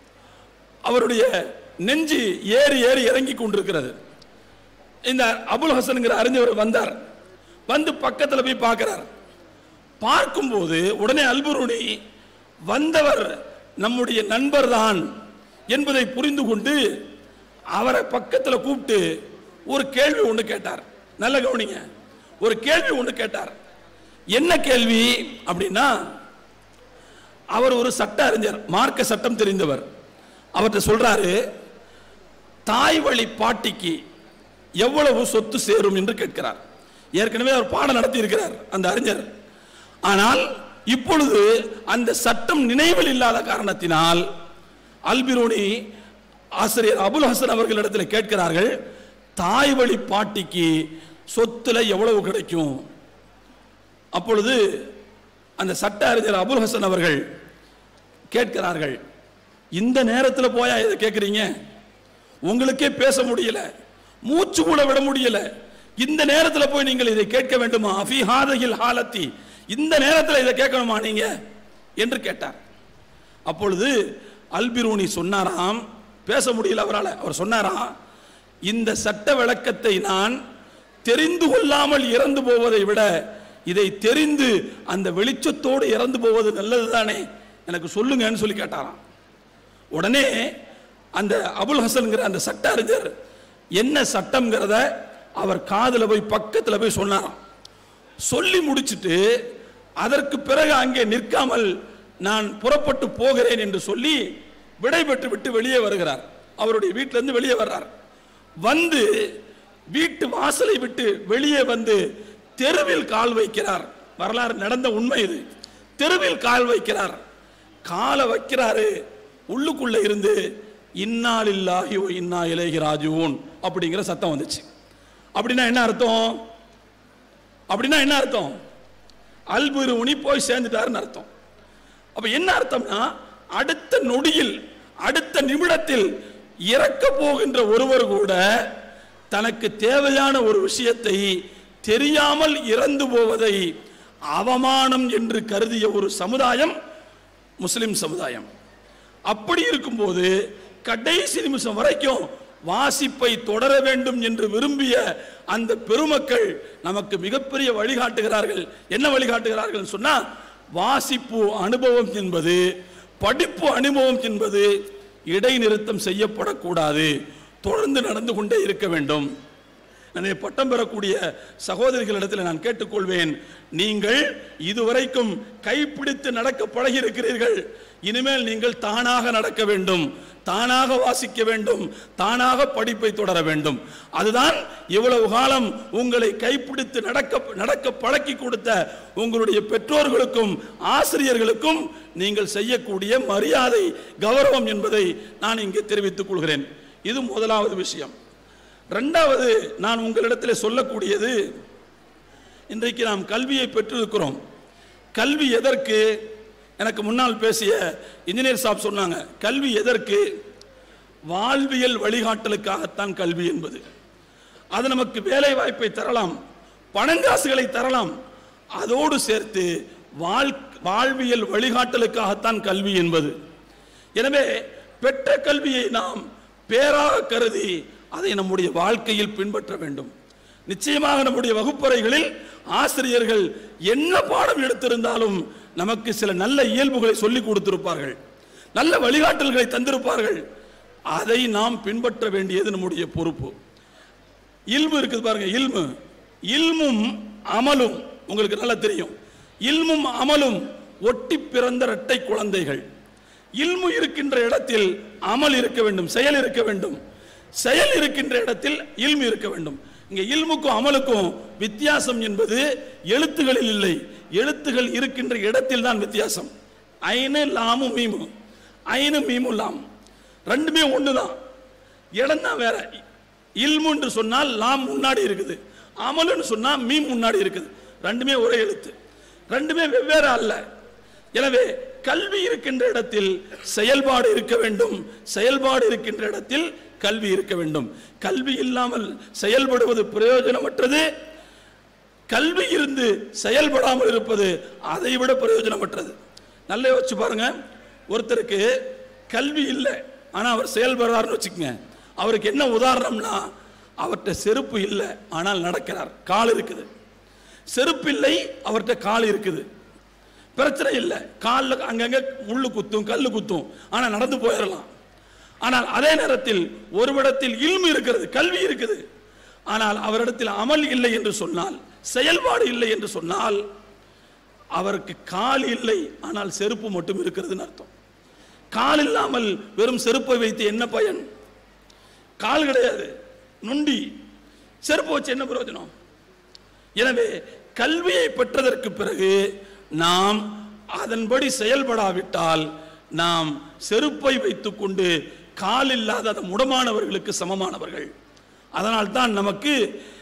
அவருடைய நெஞ்சு ஏறி ஏறி இறங்கி கொண்டிருக்கிறது இந்த அபுல் ஹசன்ங்கிற அறிஞர் வந்தார் வந்து பக்கத்தில் போய் பார்க்கிறார் பார்க்கும்போது உடனே அல்புருனி வந்தவர் நம்முடைய நண்பர் தான் என்பதை புரிந்து கொண்டு அவரை பக்கத்தில் கூப்பிட்டு ஒரு கேள்வி ஒன்று கேட்டார் நல்ல கவனிங்க ஒரு கேள்வி ஒன்று கேட்டார் என்ன கேள்வி அப்படின்னா அவர் ஒரு சட்ட அறிஞர் மார்க்க சட்டம் தெரிந்தவர் அவர்கிட்ட சொல்றாரு தாய் வழி பாட்டிக்கு எவ்வளவு சொத்து சேரும் என்று கேட்கிறார் ஏற்கனவே அவர் பாடம் நடத்தி இருக்கிறார் அந்த அறிஞர் ஆனால் இப்பொழுது அந்த சட்டம் நினைவில் இல்லாத காரணத்தினால் அல்பிரோனி ஆசிரியர் அபுல் ஹசன் அவர்களிடத்தில் கேட்கிறார்கள் தாய் வழி பாட்டிக்கு சொத்துல எவ்வளவு கிடைக்கும் அப்பொழுது அந்த சட்ட அறிஞர் அபுல் ஹசன் அவர்கள் கேட்கிறார்கள் இந்த நேரத்தில் போயா இதை கேட்குறீங்க உங்களுக்கே பேச முடியல மூச்சு கூட விட முடியல இந்த நேரத்தில் போய் நீங்கள் இதை கேட்க வேண்டுமா அஃபி ஹாதகில் ஹாலத்தி இந்த நேரத்தில் இதை கேட்கணுமா நீங்க என்று கேட்டார் அப்பொழுது அல்பிரூனி சொன்னாராம் பேச முடியல அவரால் அவர் சொன்னாராம் இந்த சட்ட விளக்கத்தை நான் தெரிந்து கொள்ளாமல் இறந்து போவதை விட இதை தெரிந்து அந்த வெளிச்சத்தோடு இறந்து போவது நல்லது தானே எனக்கு சொல்லுங்கன்னு சொல்லி கேட்டாராம் உடனே அந்த அபுல் ஹசன்கிற அந்த சட்ட அறிஞர் என்ன சட்டம்ங்கிறத அவர் காதுல போய் பக்கத்துல போய் சொன்னாராம் சொல்லி முடிச்சிட்டு அதற்கு பிறகு அங்கே நிற்காமல் நான் புறப்பட்டு போகிறேன் என்று சொல்லி விடைபெற்று விட்டு வெளியே வருகிறார் அவருடைய வீட்டிலிருந்து வெளியே வர்றார் வந்து வீட்டு வாசலை விட்டு வெளியே வந்து தெருவில் கால் வைக்கிறார் வரலாறு நடந்த உண்மை இது தெருவில் கால் வைக்கிறார் காலை வைக்கிறாரு உள்ளுக்குள்ள இருந்து இன்னாலில்லாஹி வ இன்னா இலைஹி ராஜிஊன் அப்படிங்கிற சத்தம் வந்துச்சு அப்படின்னா என்ன அர்த்தம் அப்படின்னா என்ன அர்த்தம் அல்புருனி போய் சேர்ந்துட்டாருன்னு அர்த்தம் அப்ப என்ன அர்த்தம்னா அடுத்த நொடியில் அடுத்த நிமிடத்தில் இறக்க போகின்ற ஒருவர் கூட தனக்கு தேவையான ஒரு விஷயத்தை தெரியாமல் இறந்து போவதை அவமானம் என்று கருதிய ஒரு சமுதாயம் முஸ்லிம் சமுதாயம் அப்படி இருக்கும்போது கடைசி நிமிஷம் வரைக்கும் வாசிப்பை தொடர வேண்டும் என்று விரும்பிய அந்த பெருமக்கள் நமக்கு மிகப்பெரிய வழிகாட்டுகிறார்கள் என்ன வழிகாட்டுகிறார்கள் சொன்னா வாசிப்பு அனுபவம் என்பது படிப்பு அனுபவம் என்பது இடைநிறுத்தம் செய்யப்படக்கூடாது தொடர்ந்து நடந்து கொண்டே இருக்க வேண்டும் எனவே பட்டம் பெறக்கூடிய சகோதரிகளிடத்தில் நான் கேட்டுக்கொள்வேன் நீங்கள் இதுவரைக்கும் கைப்பிடித்து நடக்க பழகி இருக்கிறீர்கள் இனிமேல் நீங்கள் தானாக நடக்க வேண்டும் தானாக வாசிக்க வேண்டும் தானாக படிப்பை தொடர வேண்டும் அதுதான் இவ்வளவு காலம் உங்களை கைப்பிடித்து நடக்க நடக்க பழக்கி கொடுத்த உங்களுடைய பெற்றோர்களுக்கும் ஆசிரியர்களுக்கும் நீங்கள் செய்யக்கூடிய மரியாதை கௌரவம் என்பதை நான் இங்கே தெரிவித்துக் கொள்கிறேன் இது முதலாவது விஷயம் ரெண்டாவது நான் உங்களிடத்தில் சொல்லக்கூடியது இன்றைக்கு நாம் கல்வியை பெற்றிருக்கிறோம் கல்வி எதற்கு எனக்கு முன்னால் பேசிய இன்ஜினியர் சாப் சொன்னாங்க கல்வி எதற்கு வாழ்வியல் வழிகாட்டலுக்காகத்தான் கல்வி என்பது அது நமக்கு வேலை வாய்ப்பை தரலாம் பணங்காசுகளை தரலாம் அதோடு சேர்த்து வாழ் வாழ்வியல் வழிகாட்டலுக்காகத்தான் கல்வி என்பது எனவே பெற்ற கல்வியை நாம் பேராக கருதி அதை நம்முடைய வாழ்க்கையில் பின்பற்ற வேண்டும் நிச்சயமாக நம்முடைய வகுப்பறைகளில் ஆசிரியர்கள் என்ன பாடம் எடுத்திருந்தாலும் நமக்கு சில நல்ல இயல்புகளை சொல்லிக் கொடுத்திருப்பார்கள் நல்ல வழிகாட்டல்களை தந்திருப்பார்கள் அதை நாம் பின்பற்ற வேண்டியது நம்முடைய பொறுப்பு இல்மு இருக்குது பாருங்க இல்மு இல்மும் அமலும் உங்களுக்கு நல்லா தெரியும் இல்மும் அமலும் ஒட்டி பிறந்த இரட்டை குழந்தைகள் இல்மு இருக்கின்ற இடத்தில் அமல் இருக்க வேண்டும் செயல் இருக்க வேண்டும் செயல் இருக்கின்ற இடத்தில் இல்மு இருக்க வேண்டும் இங்க இல்முக்கும் அமலுக்கும் வித்தியாசம் என்பது எழுத்துகளில் இல்லை எழுத்துகள் இருக்கின்ற இடத்தில் தான் வித்தியாசம் ஐனு லாமு மீமு ஐனு மீமு லாம் ரெண்டுமே ஒண்ணுதான் இடம் தான் வேற இல்முன்னு சொன்னால் லாம் முன்னாடி இருக்குது அமலுன்னு சொன்னா மீம் முன்னாடி இருக்குது ரெண்டுமே ஒரே எழுத்து ரெண்டுமே வெவ்வேறு அல்ல எனவே கல்வி இருக்கின்ற இடத்தில் செயல்பாடு இருக்க வேண்டும் செயல்பாடு இருக்கின்ற இடத்தில் கல்வி இருக்க வேண்டும் கல்வி இல்லாமல் செயல்படுவது பிரயோஜனமற்றது கல்வி இருந்து செயல்படாமல் இருப்பது அதை விட பிரயோஜனமற்றது நல்லா யோசிச்சு பாருங்க ஒருத்தருக்கு கல்வி இல்லை ஆனா அவர் செயல்படுறாருன்னு வச்சுக்கோங்க அவருக்கு என்ன உதாரணம்னா அவர்கிட்ட செருப்பு இல்லை ஆனால் நடக்கிறார் கால் இருக்குது செருப்பு இல்லை அவர்கிட்ட கால் இருக்குது பிரச்சனை இல்லை காலில் அங்கங்க முள்ளு குத்தும் கல்லு குத்தும் ஆனா நடந்து போயிடலாம் ஆனால் அதே நேரத்தில் ஒருவிடத்தில் இல்மு இருக்கிறது கல்வி இருக்குது ஆனால் அவரிடத்தில் அமல் இல்லை என்று சொன்னால் செயல்பாடு இல்லை என்று சொன்னால் அவருக்கு கால் இல்லை ஆனால் செருப்பு மட்டும் இருக்கிறதுன்னு அர்த்தம் கால் இல்லாமல் வெறும் செருப்பை வைத்து என்ன பயன் கால் கிடையாது நுண்டி செருப்பு வச்சு என்ன பிரயோஜனம் எனவே கல்வியை பெற்றதற்கு பிறகு நாம் அதன்படி செயல்படாவிட்டால் நாம் செருப்பை வைத்துக்கொண்டு கால் இல்லாத அந்த முடமானவர்களுக்கு சமமானவர்கள் அதனால் தான் நமக்கு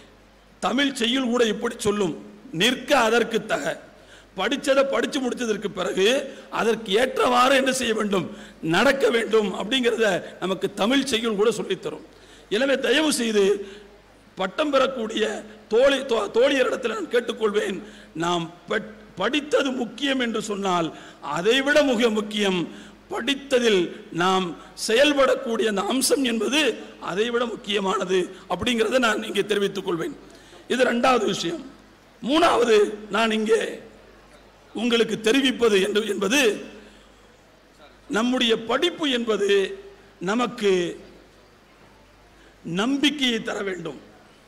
தமிழ் செய்யுள் கூட இப்படி சொல்லும் நிற்க அதற்கு தக படிச்சதை படிச்சு முடிச்சதற்கு பிறகு அதற்கு ஏற்றவாறு என்ன செய்ய வேண்டும் நடக்க வேண்டும் அப்படிங்கிறத நமக்கு தமிழ் செய்யுள் கூட சொல்லித் தரும் எனவே தயவு செய்து பட்டம் பெறக்கூடிய தோழி தோ- தோழியரிடத்தில் நான் கேட்டுக்கொள்வேன் நாம் பெட்- படித்தது முக்கியம் என்று சொன்னால் அதைவிட மிக முக்கியம் படித்ததில் நாம் செயல்படக்கூடிய அந்த அம்சம் என்பது அதைவிட முக்கியமானது அப்படிங்கிறத நான் இங்கே தெரிவித்துக் கொள்வேன் இது ரெண்டாவது விஷயம் மூணாவது நான் இங்கே உங்களுக்கு தெரிவிப்பது என்று என்பது நம்முடைய படிப்பு என்பது நமக்கு நம்பிக்கையை தர வேண்டும்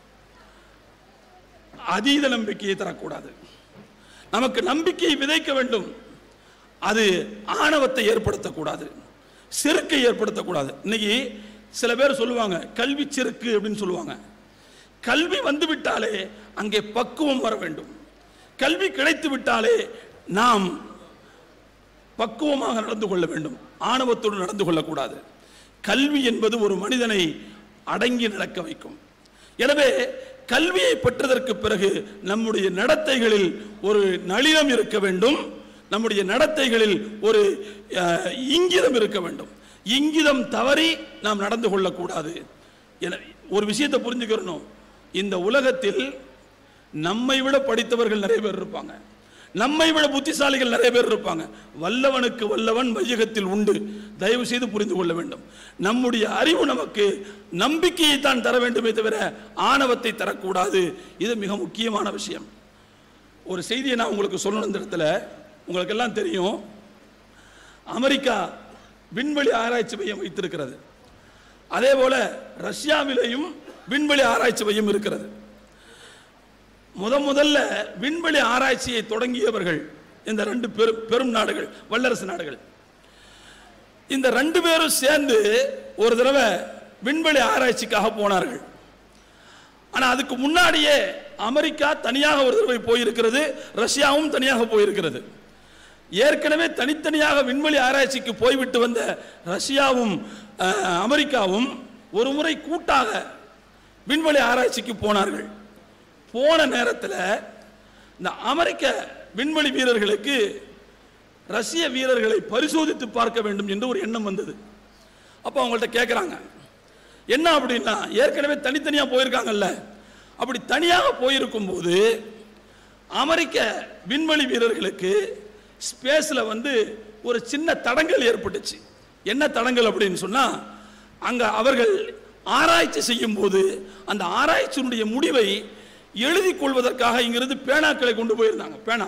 அதீத நம்பிக்கையை தரக்கூடாது நமக்கு நம்பிக்கையை விதைக்க வேண்டும் அது ஆணவத்தை ஏற்படுத்தக்கூடாது செருக்கை ஏற்படுத்தக்கூடாது இன்னைக்கு சில பேர் சொல்லுவாங்க கல்வி செருக்கு அப்படின்னு சொல்லுவாங்க கல்வி வந்து விட்டாலே அங்கே பக்குவம் வர வேண்டும் கல்வி கிடைத்து விட்டாலே நாம் பக்குவமாக நடந்து கொள்ள வேண்டும் ஆணவத்தோடு நடந்து கொள்ளக்கூடாது கல்வி என்பது ஒரு மனிதனை அடங்கி நடக்க வைக்கும் எனவே கல்வியை பெற்றதற்கு பிறகு நம்முடைய நடத்தைகளில் ஒரு நளினம் இருக்க வேண்டும் நம்முடைய நடத்தைகளில் ஒரு அஹ், இங்கிதம் இருக்க வேண்டும் இங்கிதம் தவறி நாம் நடந்து கொள்ளக்கூடாது என ஒரு விஷயத்தை புரிஞ்சுக்கிறணும் இந்த உலகத்தில் நம்மை விட படித்தவர்கள் நிறைய பேர் இருப்பாங்க நம்மை விட புத்திசாலிகள் நிறைய பேர் இருப்பாங்க வல்லவனுக்கு வல்லவன் வையகத்தில் உண்டு தயவு செய்து புரிந்து கொள்ள வேண்டும் நம்முடைய அறிவு நமக்கு நம்பிக்கையை தான் தர வேண்டுமே தவிர ஆணவத்தை தரக்கூடாது இது மிக முக்கியமான விஷயம் ஒரு செய்தியை நான் உங்களுக்கு சொல்லணும் இந்த இடத்துல உங்களுக்கு எல்லாம் தெரியும் அமெரிக்கா விண்வெளி ஆராய்ச்சி மையம் வைத்திருக்கிறது அதே போல ரஷ்யாவிலேயும் விண்வெளி ஆராய்ச்சி மையம் இருக்கிறது முத முதல்ல விண்வெளி ஆராய்ச்சியை தொடங்கியவர்கள் இந்த ரெண்டு பெரும் பெரும் நாடுகள் வல்லரசு நாடுகள் இந்த ரெண்டு பேரும் சேர்ந்து ஒரு தடவை விண்வெளி ஆராய்ச்சிக்காக போனார்கள் ஆனா அதுக்கு முன்னாடியே அமெரிக்கா தனியாக ஒரு தடவை போயிருக்கிறது ரஷ்யாவும் தனியாக போயிருக்கிறது ஏற்கனவே தனித்தனியாக விண்வெளி ஆராய்ச்சிக்கு போய்விட்டு வந்த ரஷ்யாவும் அஹ், அமெரிக்காவும் ஒரு முறை கூட்டாக விண்வெளி ஆராய்ச்சிக்கு போனார்கள் போன நேரத்தில் இந்த அமெரிக்க விண்வெளி வீரர்களுக்கு ரஷ்ய வீரர்களை பரிசோதித்து பார்க்க வேண்டும் என்று ஒரு எண்ணம் வந்தது அப்போ அவங்கள்ட்ட கேட்குறாங்க என்ன அப்படின்னா ஏற்கனவே தனித்தனியாக போயிருக்காங்கல்ல அப்படி தனியாக போயிருக்கும்போது அமெரிக்க விண்வெளி வீரர்களுக்கு ஸ்பேஸில் வந்து ஒரு சின்ன தடங்கல் ஏற்பட்டுச்சு என்ன தடங்கல் அப்படின்னு சொன்னால் அங்கே அவர்கள் ஆராய்ச்சி செய்யும்போது அந்த ஆராய்ச்சியினுடைய முடிவை எழுதி கொள்வதற்காக இங்கிருந்து பேனாக்களை கொண்டு போயிருந்தாங்க பேனா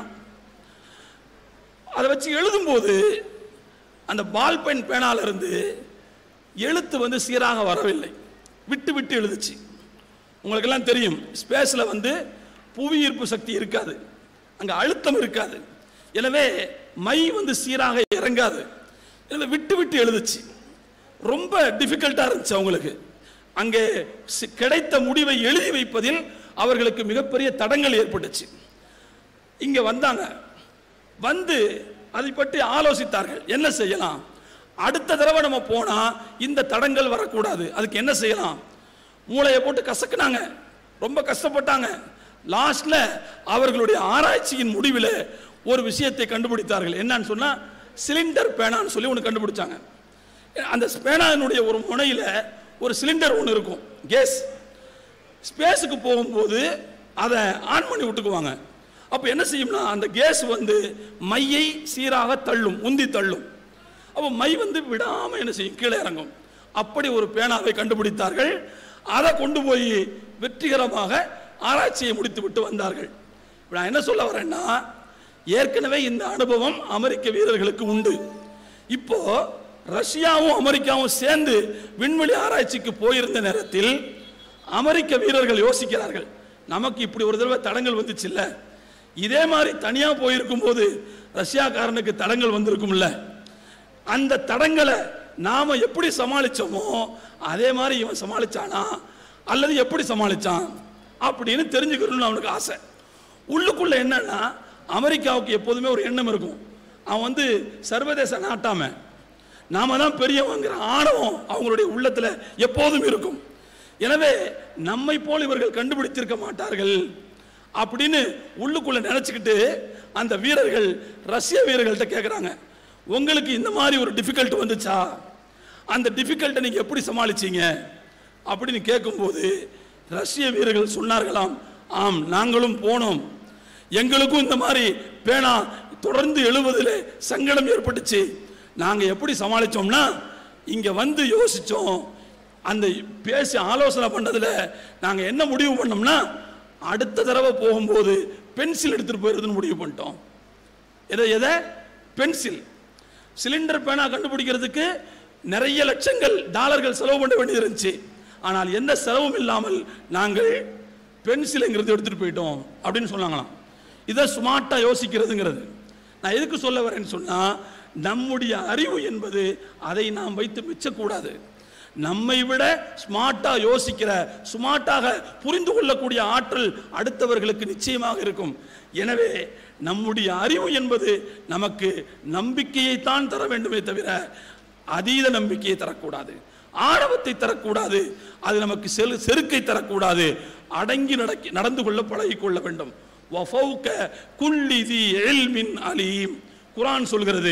அதை வச்சு எழுதும்போது அந்த பால் பென் பேனால இருந்து எழுத்து வந்து சீராக வரவில்லை விட்டு விட்டு எழுதுச்சு உங்களுக்கெல்லாம் தெரியும் ஸ்பேஸில் வந்து புவி ஈர்ப்பு சக்தி இருக்காது அங்கே அழுத்தம் இருக்காது எனவே மை வந்து சீராக இறங்காது எனவே விட்டு விட்டு எழுதுச்சு ரொம்ப டிஃபிகல்ட்டாக இருந்துச்சு அவங்களுக்கு அங்கே சி- கிடைத்த முடிவை எழுதி வைப்பதில் அவர்களுக்கு மிகப்பெரிய தடங்கள் ஏற்பட்டுச்சு இங்கே வந்தாங்க வந்து அதை பற்றி ஆலோசித்தார்கள் என்ன செய்யலாம் அடுத்த தடவை நம்ம போனா இந்த தடங்கள் வரக்கூடாது அதுக்கு என்ன செய்யலாம் மூளையை போட்டு கசக்குனாங்க ரொம்ப கஷ்டப்பட்டாங்க லாஸ்ட்ல அவர்களுடைய ஆராய்ச்சியின் முடிவில் ஒரு விஷயத்தை கண்டுபிடித்தார்கள் என்னன்னு சொன்னா சிலிண்டர் பேனான்னு சொல்லி ஒன்று கண்டுபிடிச்சாங்க அந்த பேனாவினுடைய ஒரு முனையில் ஒரு சிலிண்டர் ஒன்று இருக்கும் கேஸ் ஸ்பேஸுக்கு போகும்போது அதை ஆன் பண்ணி விட்டுக்குவாங்க அப்போ என்ன செய்யும்னா அந்த கேஸ் வந்து மையை சீராக தள்ளும் உந்தி தள்ளும் அப்போ மை வந்து விடாமல் என்ன செய்யும் கீழே இறங்கும் அப்படி ஒரு பேனாவை கண்டுபிடித்தார்கள் அதை கொண்டு போய் வெற்றிகரமாக ஆராய்ச்சியை முடித்து விட்டு வந்தார்கள் இப்ப நான் என்ன சொல்ல வரேன்னா ஏற்கனவே இந்த அனுபவம் அமெரிக்க வீரர்களுக்கு உண்டு இப்போ ரஷ்யாவும் அமெரிக்காவும் சேர்ந்து விண்வெளி ஆராய்ச்சிக்கு போயிருந்த நேரத்தில் அமெரிக்க வீரர்கள் யோசிக்கிறார்கள் நமக்கு இப்படி ஒரு தடவை தடங்கள் வந்துச்சு இல்ல இதே மாதிரி தனியா போயிருக்கும் போது ரஷ்யாக்காரனுக்கு தடங்கள் வந்திருக்கும்ல அந்த தடங்களை நாம எப்படி சமாளிச்சோமோ அதே மாதிரி இவன் சமாளிச்சானா அல்லது எப்படி சமாளிச்சான் அப்படின்னு தெரிஞ்சுக்கணும்னு அவனுக்கு ஆசை உள்ளுக்குள்ள என்னன்னா அமெரிக்காவுக்கு எப்போதுமே ஒரு எண்ணம் இருக்கும் அவன் வந்து சர்வதேச நாட்டாம நாம தான் பெரியவங்கிற ஆணவம் அவங்களுடைய உள்ளத்துல எப்போதும் இருக்கும் எனவே நம்மை போல் இவர்கள் கண்டுபிடித்திருக்க மாட்டார்கள் அப்படின்னு உள்ளுக்குள்ள நினைச்சுக்கிட்டு அந்த வீரர்கள் ரஷ்ய வீரர்கள்ட்ட கேட்குறாங்க உங்களுக்கு இந்த மாதிரி ஒரு டிஃபிகல்ட் வந்துச்சா அந்த டிஃபிகல்ட்டை நீங்க எப்படி சமாளிச்சீங்க அப்படின்னு கேட்கும்போது ரஷ்ய வீரர்கள் சொன்னார்களாம் ஆம் நாங்களும் போனோம் எங்களுக்கும் இந்த மாதிரி பேனா தொடர்ந்து எழுவதில் சங்கடம் ஏற்பட்டுச்சு நாங்க எப்படி சமாளிச்சோம்னா இங்க வந்து யோசிச்சோம் அந்த பேசி ஆலோசனை பண்ணதுல நாங்க என்ன முடிவு பண்ணோம்னா அடுத்த தடவை போகும்போது பென்சில் எடுத்துட்டு போயிருதுன்னு முடிவு பண்ணிட்டோம் எதை எதை பென்சில் சிலிண்டர் பேனா கண்டுபிடிக்கிறதுக்கு நிறைய லட்சங்கள் டாலர்கள் செலவு பண்ண வேண்டியது இருந்துச்சு ஆனால் எந்த செலவும் இல்லாமல் நாங்கள் பென்சிலுங்கிறது எடுத்துட்டு போயிட்டோம் அப்படின்னு சொன்னாங்களாம் இதை ஸ்மார்ட்டா யோசிக்கிறதுங்கிறது நான் எதுக்கு சொல்ல வரேன்னு சொன்னா நம்முடைய அறிவு என்பது அதை நாம் வைத்து மிச்சக்கூடாது நம்மை விட ஸ்மார்ட்டா யோசிக்கிற ஸ்மார்ட்டாக புரிந்து கொள்ளக்கூடிய ஆற்றல் அடுத்தவர்களுக்கு நிச்சயமாக இருக்கும் எனவே நம்முடைய அறிவு என்பது நமக்கு நம்பிக்கையைத்தான் தர வேண்டுமே தவிர அதீத நம்பிக்கையை தரக்கூடாது ஆணவத்தை தரக்கூடாது அது நமக்கு செரு செருக்கை தரக்கூடாது அடங்கி நடக்கி நடந்து கொள்ள பழகிக் கொள்ள வேண்டும் வஃபௌக குல்லி தி இல்மின் அலீம் குர்ஆன் சொல்கிறது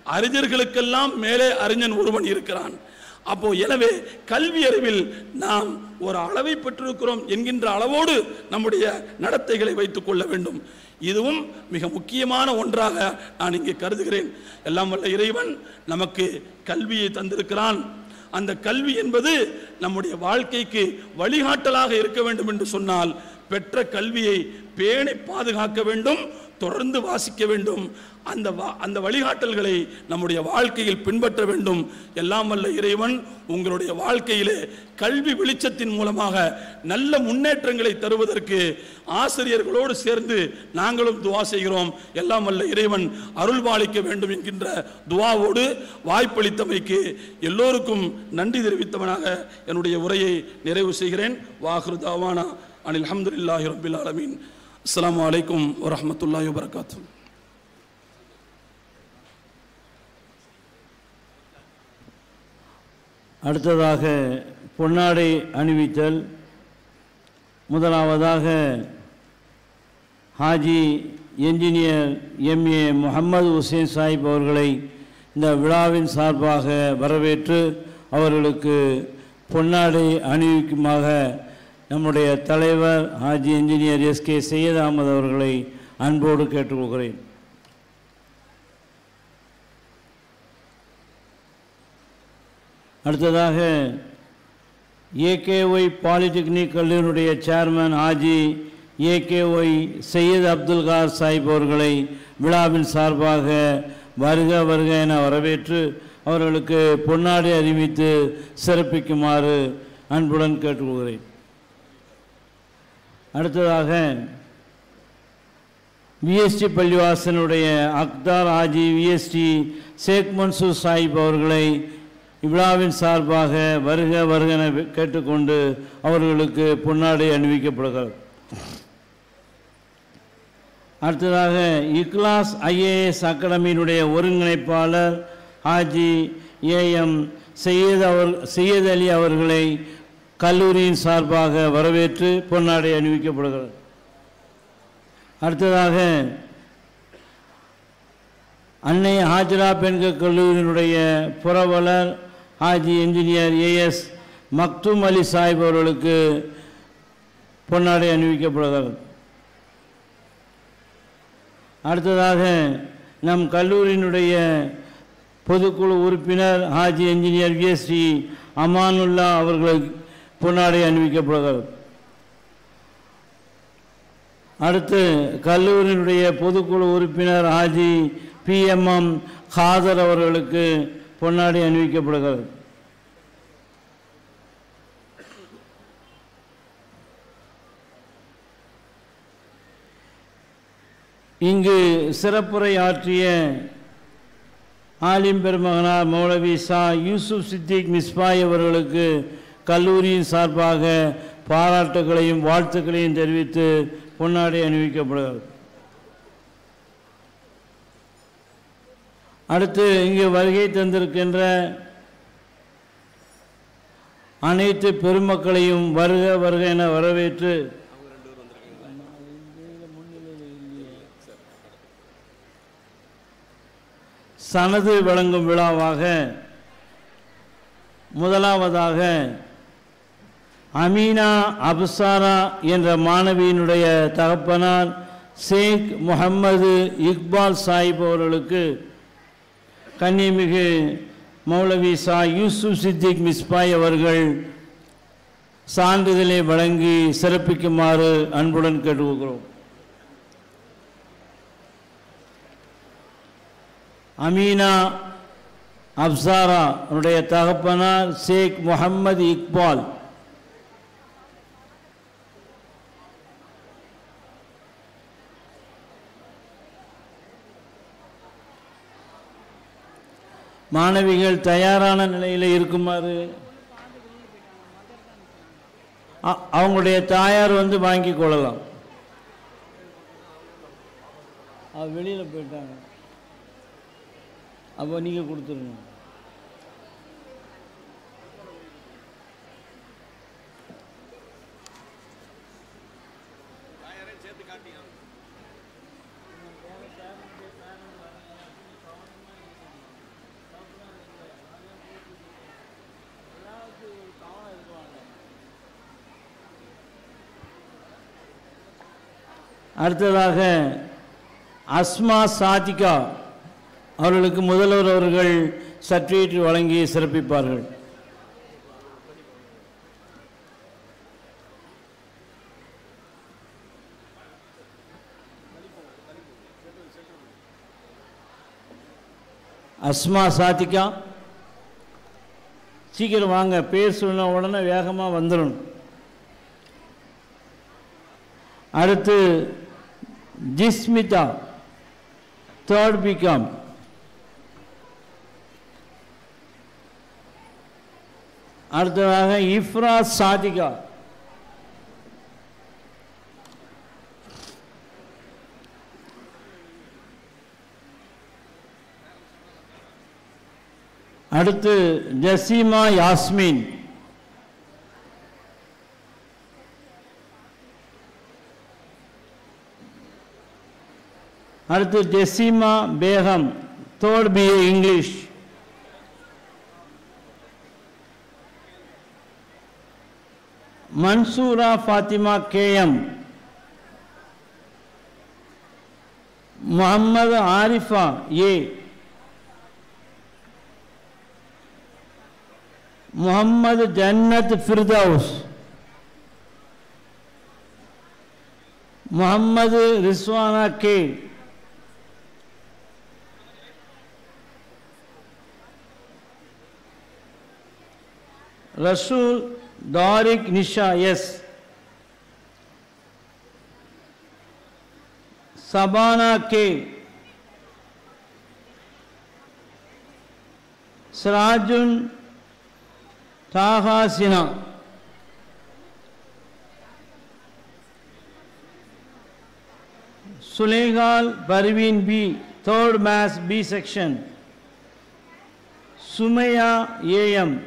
அறிஞர்களுக்கெல்லாம் மேலே அறிஞன் ஒருவன் இருக்கிறான் அப்போ எனவே கல்வி அறிவில் நாம் ஒரு அளவை பெற்றிருக்கிறோம் என்கின்ற அளவோடு நம்முடைய நடத்தைகளை வைத்துக் கொள்ள வேண்டும் இதுவும் மிக முக்கியமான ஒன்றாக நான் இங்கே கருதுகிறேன் எல்லாம் வல்ல இறைவன் நமக்கு கல்வியை தந்திருக்கிறான் அந்த கல்வி என்பது நம்முடைய வாழ்க்கைக்கு வழிகாட்டலாக இருக்க வேண்டும் என்று சொன்னால் பெற்ற கல்வியை பேணி பாதுகாக்க வேண்டும் தொடர்ந்து வாசிக்க வேண்டும் அந்த வா- அந்த வழிகாட்டல்களை நம்முடைய வாழ்க்கையில் பின்பற்ற வேண்டும் எல்லாம் வல்ல இறைவன் உங்களுடைய வாழ்க்கையிலே கல்வி வெளிச்சத்தின் மூலமாக நல்ல முன்னேற்றங்களை தருவதற்கு ஆசிரியர்களோடு சேர்ந்து நாங்களும் துவா செய்கிறோம் எல்லாம் வல்ல இறைவன் அருள்பாலிக்க வேண்டும் என்கின்ற துவாவோடு வாய்ப்பளித்தமைக்கு எல்லோருக்கும் நன்றி தெரிவித்தவனாக என்னுடைய உரையை நிறைவு செய்கிறேன் வாஹ்ரு தாவானா அனில் அல்ஹம்துலில்லாஹி ரப்பில் ஆலமீன் அஸ்ஸலாமு அலைக்கும் வரஹ்மத்துல்லாஹி வபரகாத்துஹு அடுத்ததாக பொன்னாடை அணிவித்தல் முதலாவதாக ஹாஜி என்ஜினியர் எம்ஏ முகமது ஹுசேன் சாஹிப் அவர்களை இந்த விழாவின் சார்பாக வரவேற்று அவர்களுக்கு பொன்னாடை அணிவிக்குமாக நம்முடைய தலைவர் ஹாஜி என்ஜினியர் எஸ்கே சையத் அகமது அவர்களை அன்போடு கேட்டுக்கொள்கிறேன் அடுத்ததாக ஏகேஒய் பாலிடெக்னிக் கல்லூரியுடைய சேர்மன் ஆஜி ஏகேஒய் சையத் அப்துல் கார் சாஹிப் அவர்களை விழாவின் சார்பாக வருக வருக என வரவேற்று அவர்களுக்கு பொன்னாடை அறிவித்து சிறப்பிக்குமாறு அன்புடன் கேட்டுக்கொள்கிறேன் அடுத்ததாக விஎஸ்டி பள்ளிவாசனுடைய அக்தார் ஆஜி விஎஸ்டி ஷேக் மன்சூர் சாஹிப் அவர்களை இவ்விழாவின் சார்பாக வருக வருக என கேட்டுக்கொண்டு அவர்களுக்கு பொன்னாடை அணிவிக்கப்படுகிறது அடுத்ததாக இக்லாஸ் ஐஏஎஸ் அகாடமியினுடைய ஒருங்கிணைப்பாளர் ஹாஜி ஏஎம் சையத் அவர் சையத் அலி அவர்களை கல்லூரியின் சார்பாக வரவேற்று பொன்னாடை அணிவிக்கப்படுகிறது அடுத்ததாக அன்னை ஹாஜரா பெண்கள் கல்லூரியினுடைய புரவலர் ஹாஜி என்ஜினியர் ஏஎஸ் மக்தும் அலி சாஹிப் அவர்களுக்கு பொன்னாடை அணிவிக்கப்படுகிறது அடுத்ததாக நம் கல்லூரியினுடைய பொதுக்குழு உறுப்பினர் ஹாஜி என்ஜினியர் விஎஸ்டி அமானுல்லா அவர்களுக்கு பொன்னாடை அணிவிக்கப்படுகிறது அடுத்து கல்லூரியினுடைய பொதுக்குழு உறுப்பினர் ஹாஜி பிஎம்எம் காதர் அவர்களுக்கு பொன்னாடை அணிவிக்கப்படுகிறது இங்கு சிறப்புரை ஆற்றிய ஆலிம் பெருமகனார் மௌலவி சா யூசுப் சித்திக் மிஸ்பாய் அவர்களுக்கு கல்லூரியின் சார்பாக பாராட்டுகளையும் வாழ்த்துக்களையும் தெரிவித்து பொன்னாடை அணிவிக்கப்படுகிறது அடுத்து இங்கு வருகை தந்திருக்கின்ற அனைத்து பெருமக்களையும் வருக வருக என வரவேற்று சனது வழங்கும் விழாவாக முதலாவதாக அமீனா அப்சாரா என்ற மாணவியினுடைய தகப்பனார் ஷேக் முகம்மது இக்பால் சாஹிப் அவர்களுக்கு கன்னிமிகு மௌலவி சா யூசுப் சித்திக் மிஸ்பாய் அவர்கள் சான்றிதழை வழங்கி சிறப்பிக்குமாறு அன்புடன் கேட்டுக்கொள்கிறோம் அமீனா அப்சாரா அவருடைய தகப்பனார் ஷேக் முகம்மது இக்பால் மாணவிகள் தயாரான நிலையில் இருக்குமாறு அ- அவங்களுடைய தாயார் வந்து வாங்கி கொள்ளலாம் அவ வெளியில் போயிட்டாங்க அப்போ நீங்கள் கொடுத்துருங்க அடுத்ததாக அஸ்மா சாதிகா அவர்களுக்கு முதல்வர் அவர்கள் சர்டிஃபிகேட் வழங்கி சிறப்பிப்பார்கள் அஸ்மா சாதிகா சீக்கிரம் வாங்க பேர் சொன்ன உடனே வேகமாக வந்துடணும் அடுத்து ஜிஸ்மிதா தேர்ட் பிகாம் அடுத்ததாக இஃப்ரா சாதிகா அடுத்து ஜசீமா யாஸ்மின் அடுத்து Jesima Begum third BA English Mansoora Fathima KM Mohammed Arifa A Mohammed Jannath Firdous Mohammed Rizwana K Rasool Tariq Nisha S Shabana K Sirajun Taha Sina Sulekal Parveen B third maths B section Sumaiya AM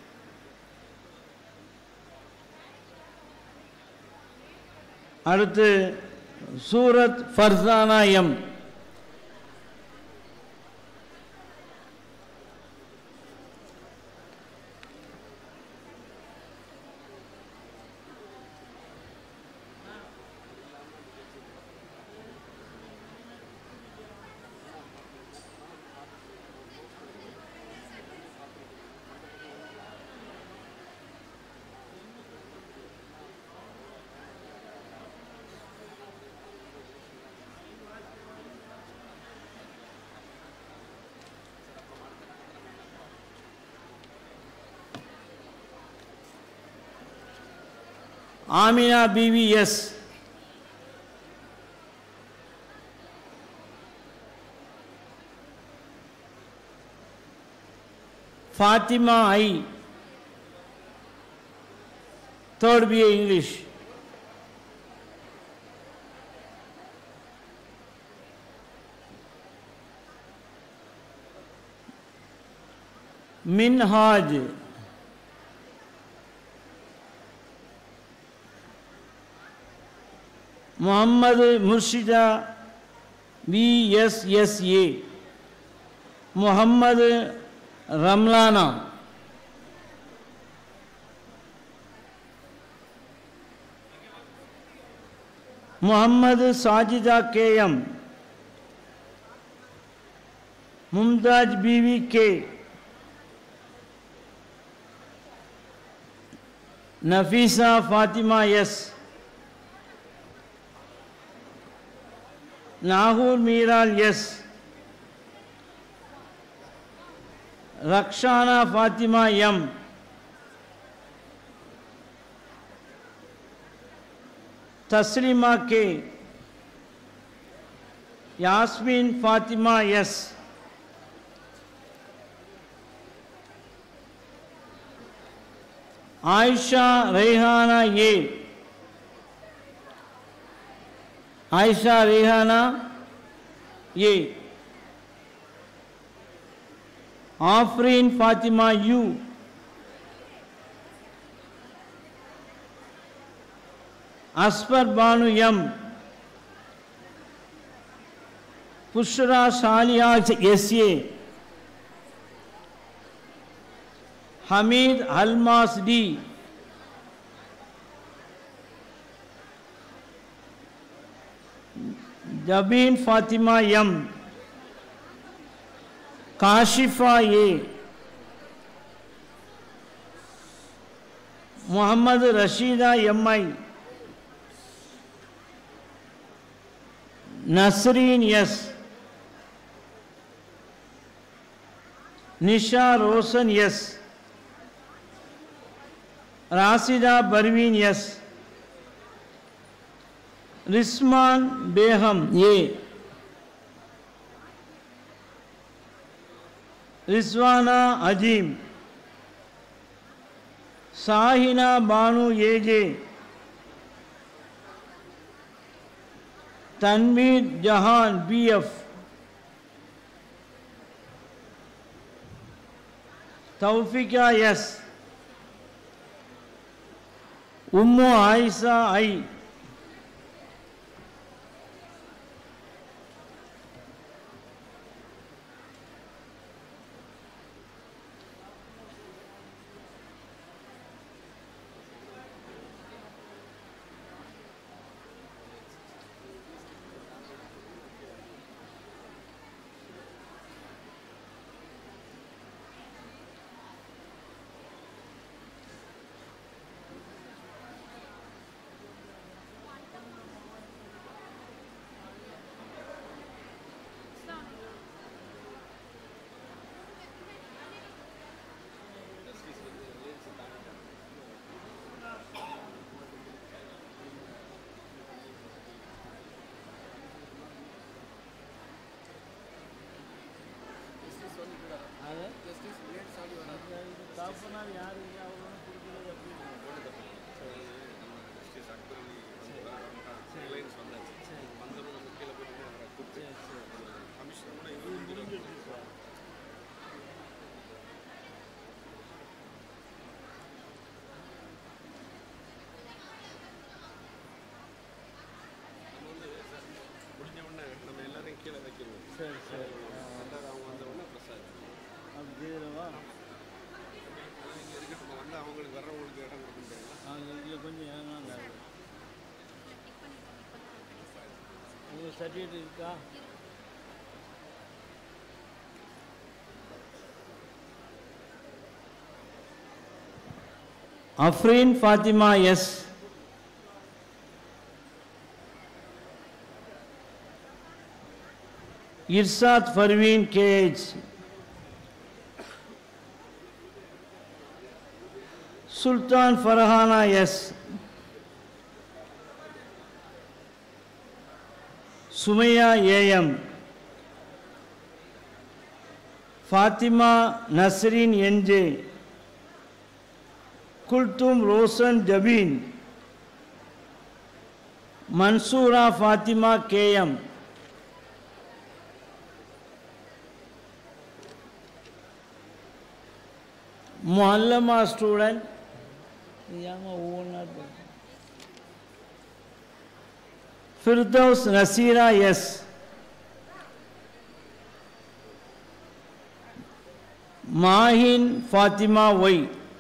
அடுத்து Surat Farzana M Amina PV S Fathima I third BA English Minhaj Mohammed Murshida PSSA Mohammed Ramlana Mohammed Sajida KM Mumtaj PV K Nafeesa Fathima S Nagoor Meeral S ரக்ஷானா Fathima M Taslima K Yasmin Fathima S Ayesha Raihana A Ayesha Rehana A Afreen Fathima U Aspar Banu M Bushra Saliya S A Hameed Halmas D Jabeen Fathima M Kashifa A Mohammed Rasheeda MI Nasreen S Nisha Roshan S Rashida Parveen S Rizman Begum A Rizwana Azeem Shahina Banu AJ Tanveer Jahan BF Taufiqa S Ummu Ayesha I சரி சரி அப்படி செய்யறவா இதில் கொஞ்சம் ஏன்னா உங்களுக்கு certificate இருக்கா Afreen Fathima S Irshad Parveen KH Sultan Farhana S Sumaiya AM Fathima Nasreen NJ Kulthum Roshan Jabeen Mansoora Fathima KM முல்லமா student ஏமா ஒவ்வொன்றா ஃபிர்தௌஸ் நசீரா எஸ் மாஹின் ஃபாத்திமா ஒய்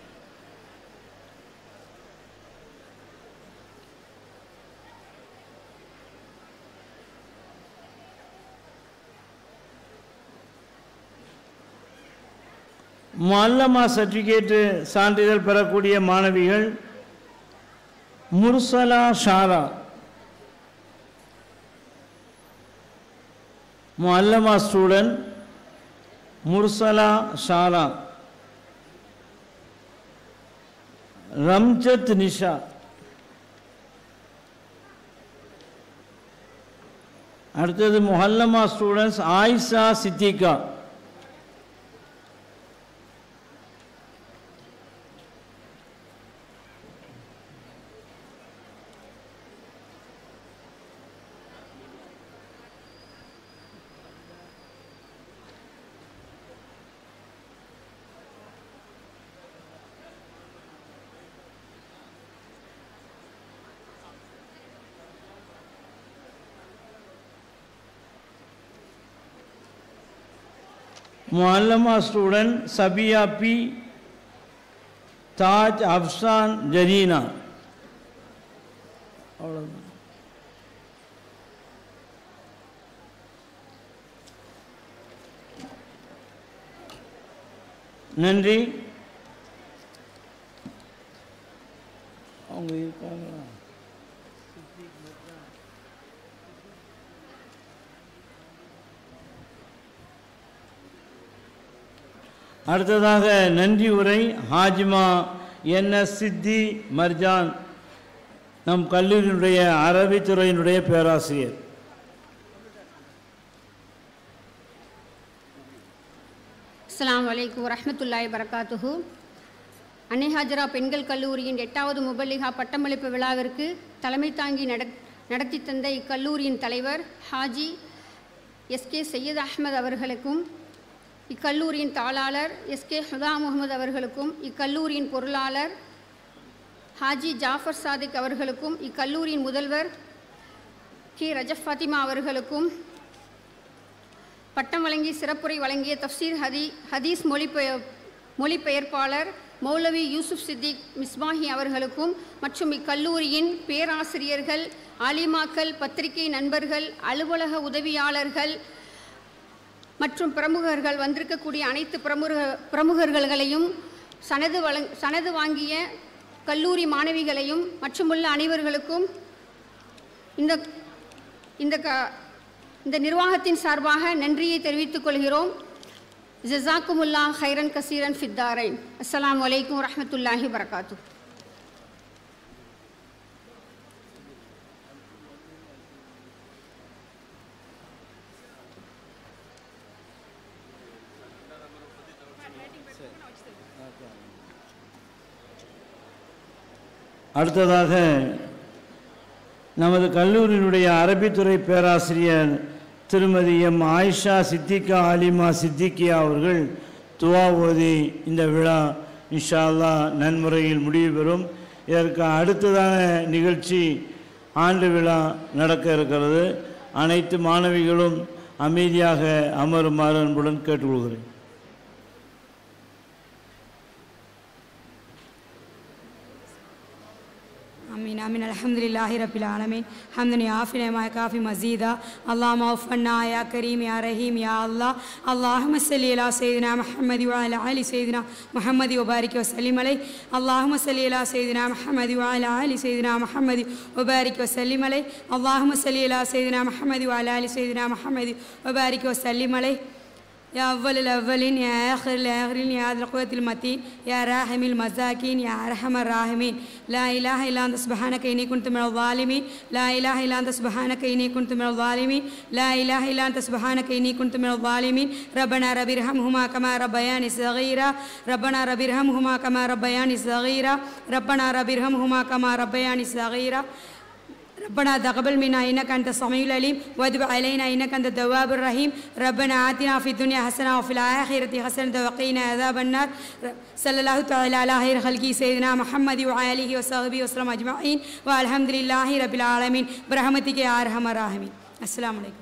மல்லமா சர்டிஃபிகேட்டு சான்றிதழ் பெறக்கூடிய மாணவிகள் முர்சலா ஷாரா முல்லமா ஸ்டூடெண்ட் முர்சலா ஷாரா ரம்ஜத் நிஷா அடுத்தது முஹல்லமா ஸ்டூடெண்ட்ஸ் ஆயிஷா சித்திகா मुअल्लमा स्टूडेंट सबिया पी ताज अफसान जरीना அவ்வளோதான் நன்றி அவங்க இருக்காங்களா அடுத்ததாக நன்றி உரை ஹாஜிமா என் எஸ் சித்தி மர்ஜான் நம் கல்லூரியினுடைய அரபித்துறையினுடைய பேராசிரியர் அஸ்ஸலாமு அலைக்கும் வரஹ்மத்துல்லாஹி வரகாத்துஹு அன்னை ஹாஜரா பெண்கள் கல்லூரியின் எட்டாவது முபல்லிகா பட்டமளிப்பு விழாவிற்கு தலைமை தாங்கி நட நடத்தி தந்த இக்கல்லூரியின் தலைவர் ஹாஜி எஸ்கே சையத் அஹ்மத் அவர்களுக்கும் இக்கல்லூரியின் தாளாளர் எஸ்கே ஹுதா முகமது அவர்களுக்கும் இக்கல்லூரியின் பொருளாளர் ஹாஜி ஜாஃபர் சாதிக் அவர்களுக்கும் இக்கல்லூரியின் முதல்வர் கே ரஜப் ஃபாத்திமா அவர்களுக்கும் பட்டம் வழங்கி சிறப்புரை வழங்கிய தஃப்சீர் ஹதி ஹதீஸ் மொழிபெய மொழிபெயர்ப்பாளர் மௌலவி யூசுப் சித்திக் மிஸ்பாஹி அவர்களுக்கும் மற்றும் இக்கல்லூரியின் பேராசிரியர்கள் ஆலிமாக்கள் பத்திரிகை நண்பர்கள் அலுவலக உதவியாளர்கள் மற்றும் பிரமுகர்கள் வந்திருக்கக்கூடிய அனைத்து பிரமுக பிரமுகர்களையும் சனது வழங் சனது வாங்கிய கல்லூரி மாணவிகளையும் மற்றுமுள்ள அனைவர்களுக்கும் இந்த இந்த க இந்த நிர்வாகத்தின் சார்பாக நன்றியை தெரிவித்துக் கொள்கிறோம் ஜசாக்குமுல்லா ஹைரன் கசீரன் ஃபித்தாரைன் அஸ்ஸலாமு அலைக்கும் வரஹ்மத்துல்லாஹி வரகாத்து அடுத்ததாக நமது கல்லூரியினுடைய அரபித்துறை பேராசிரியர் திருமதி எம் ஆயிஷா சித்திகா ஆலிமா சித்திகியா அவர்கள் துவா ஓதி இந்த விழா இன்ஷா அல்லாஹ் நன்முறையில் முடிவு பெறும் இதற்கு அடுத்ததான நிகழ்ச்சி ஆண்டு விழா நடக்க இருக்கிறது அனைத்து மாணவிகளும் அமைதியாக அமருமாறு அன்புடன் கேட்டுக்கொள்கிறேன் آمين آمين الحمد لله رب العالمين حمدا يعافي ما يكافي مزيدا اللهم وفقنا يا كريم يا رحيم يا الله اللهم صل على سيدنا محمد وعلى آل سيدنا محمد وبارك وسلم عليه اللهم صل على سيدنا محمد وعلى آل سيدنا محمد وبارك وسلم عليه اللهم صل على سيدنا محمد وعلى آل سيدنا محمد وبارك وسلم عليه يا أول الأولين يا آخر الآخرين يا ذا القوة المتين يا راحم المساكين يا أرحم الراحمين لا إله إلا أنت سبحانك إني كنت من الظالمين لا إله إلا أنت سبحانك إني كنت من الظالمين لا إله إلا أنت سبحانك إني كنت من الظالمين ربنا رب ارحمهما كما ربياني صغيرا ربنا رب ارحمهما كما ربياني صغيرا ربنا رب ارحمهما كما ربياني صغيرا ربنا تقبل منا انك انت السميع العليم وتب علينا انك انت التواب الرحيم ربنا آتنا في الدنيا حسنه وفي الاخره حسنه وقنا عذاب النار صلى الله تعالى على خير خلقه سيدنا محمد وعلى اله وصحبه وسلم اجمعين والحمد لله رب العالمين برحمتك يا ارحم الراحمين السلام عليكم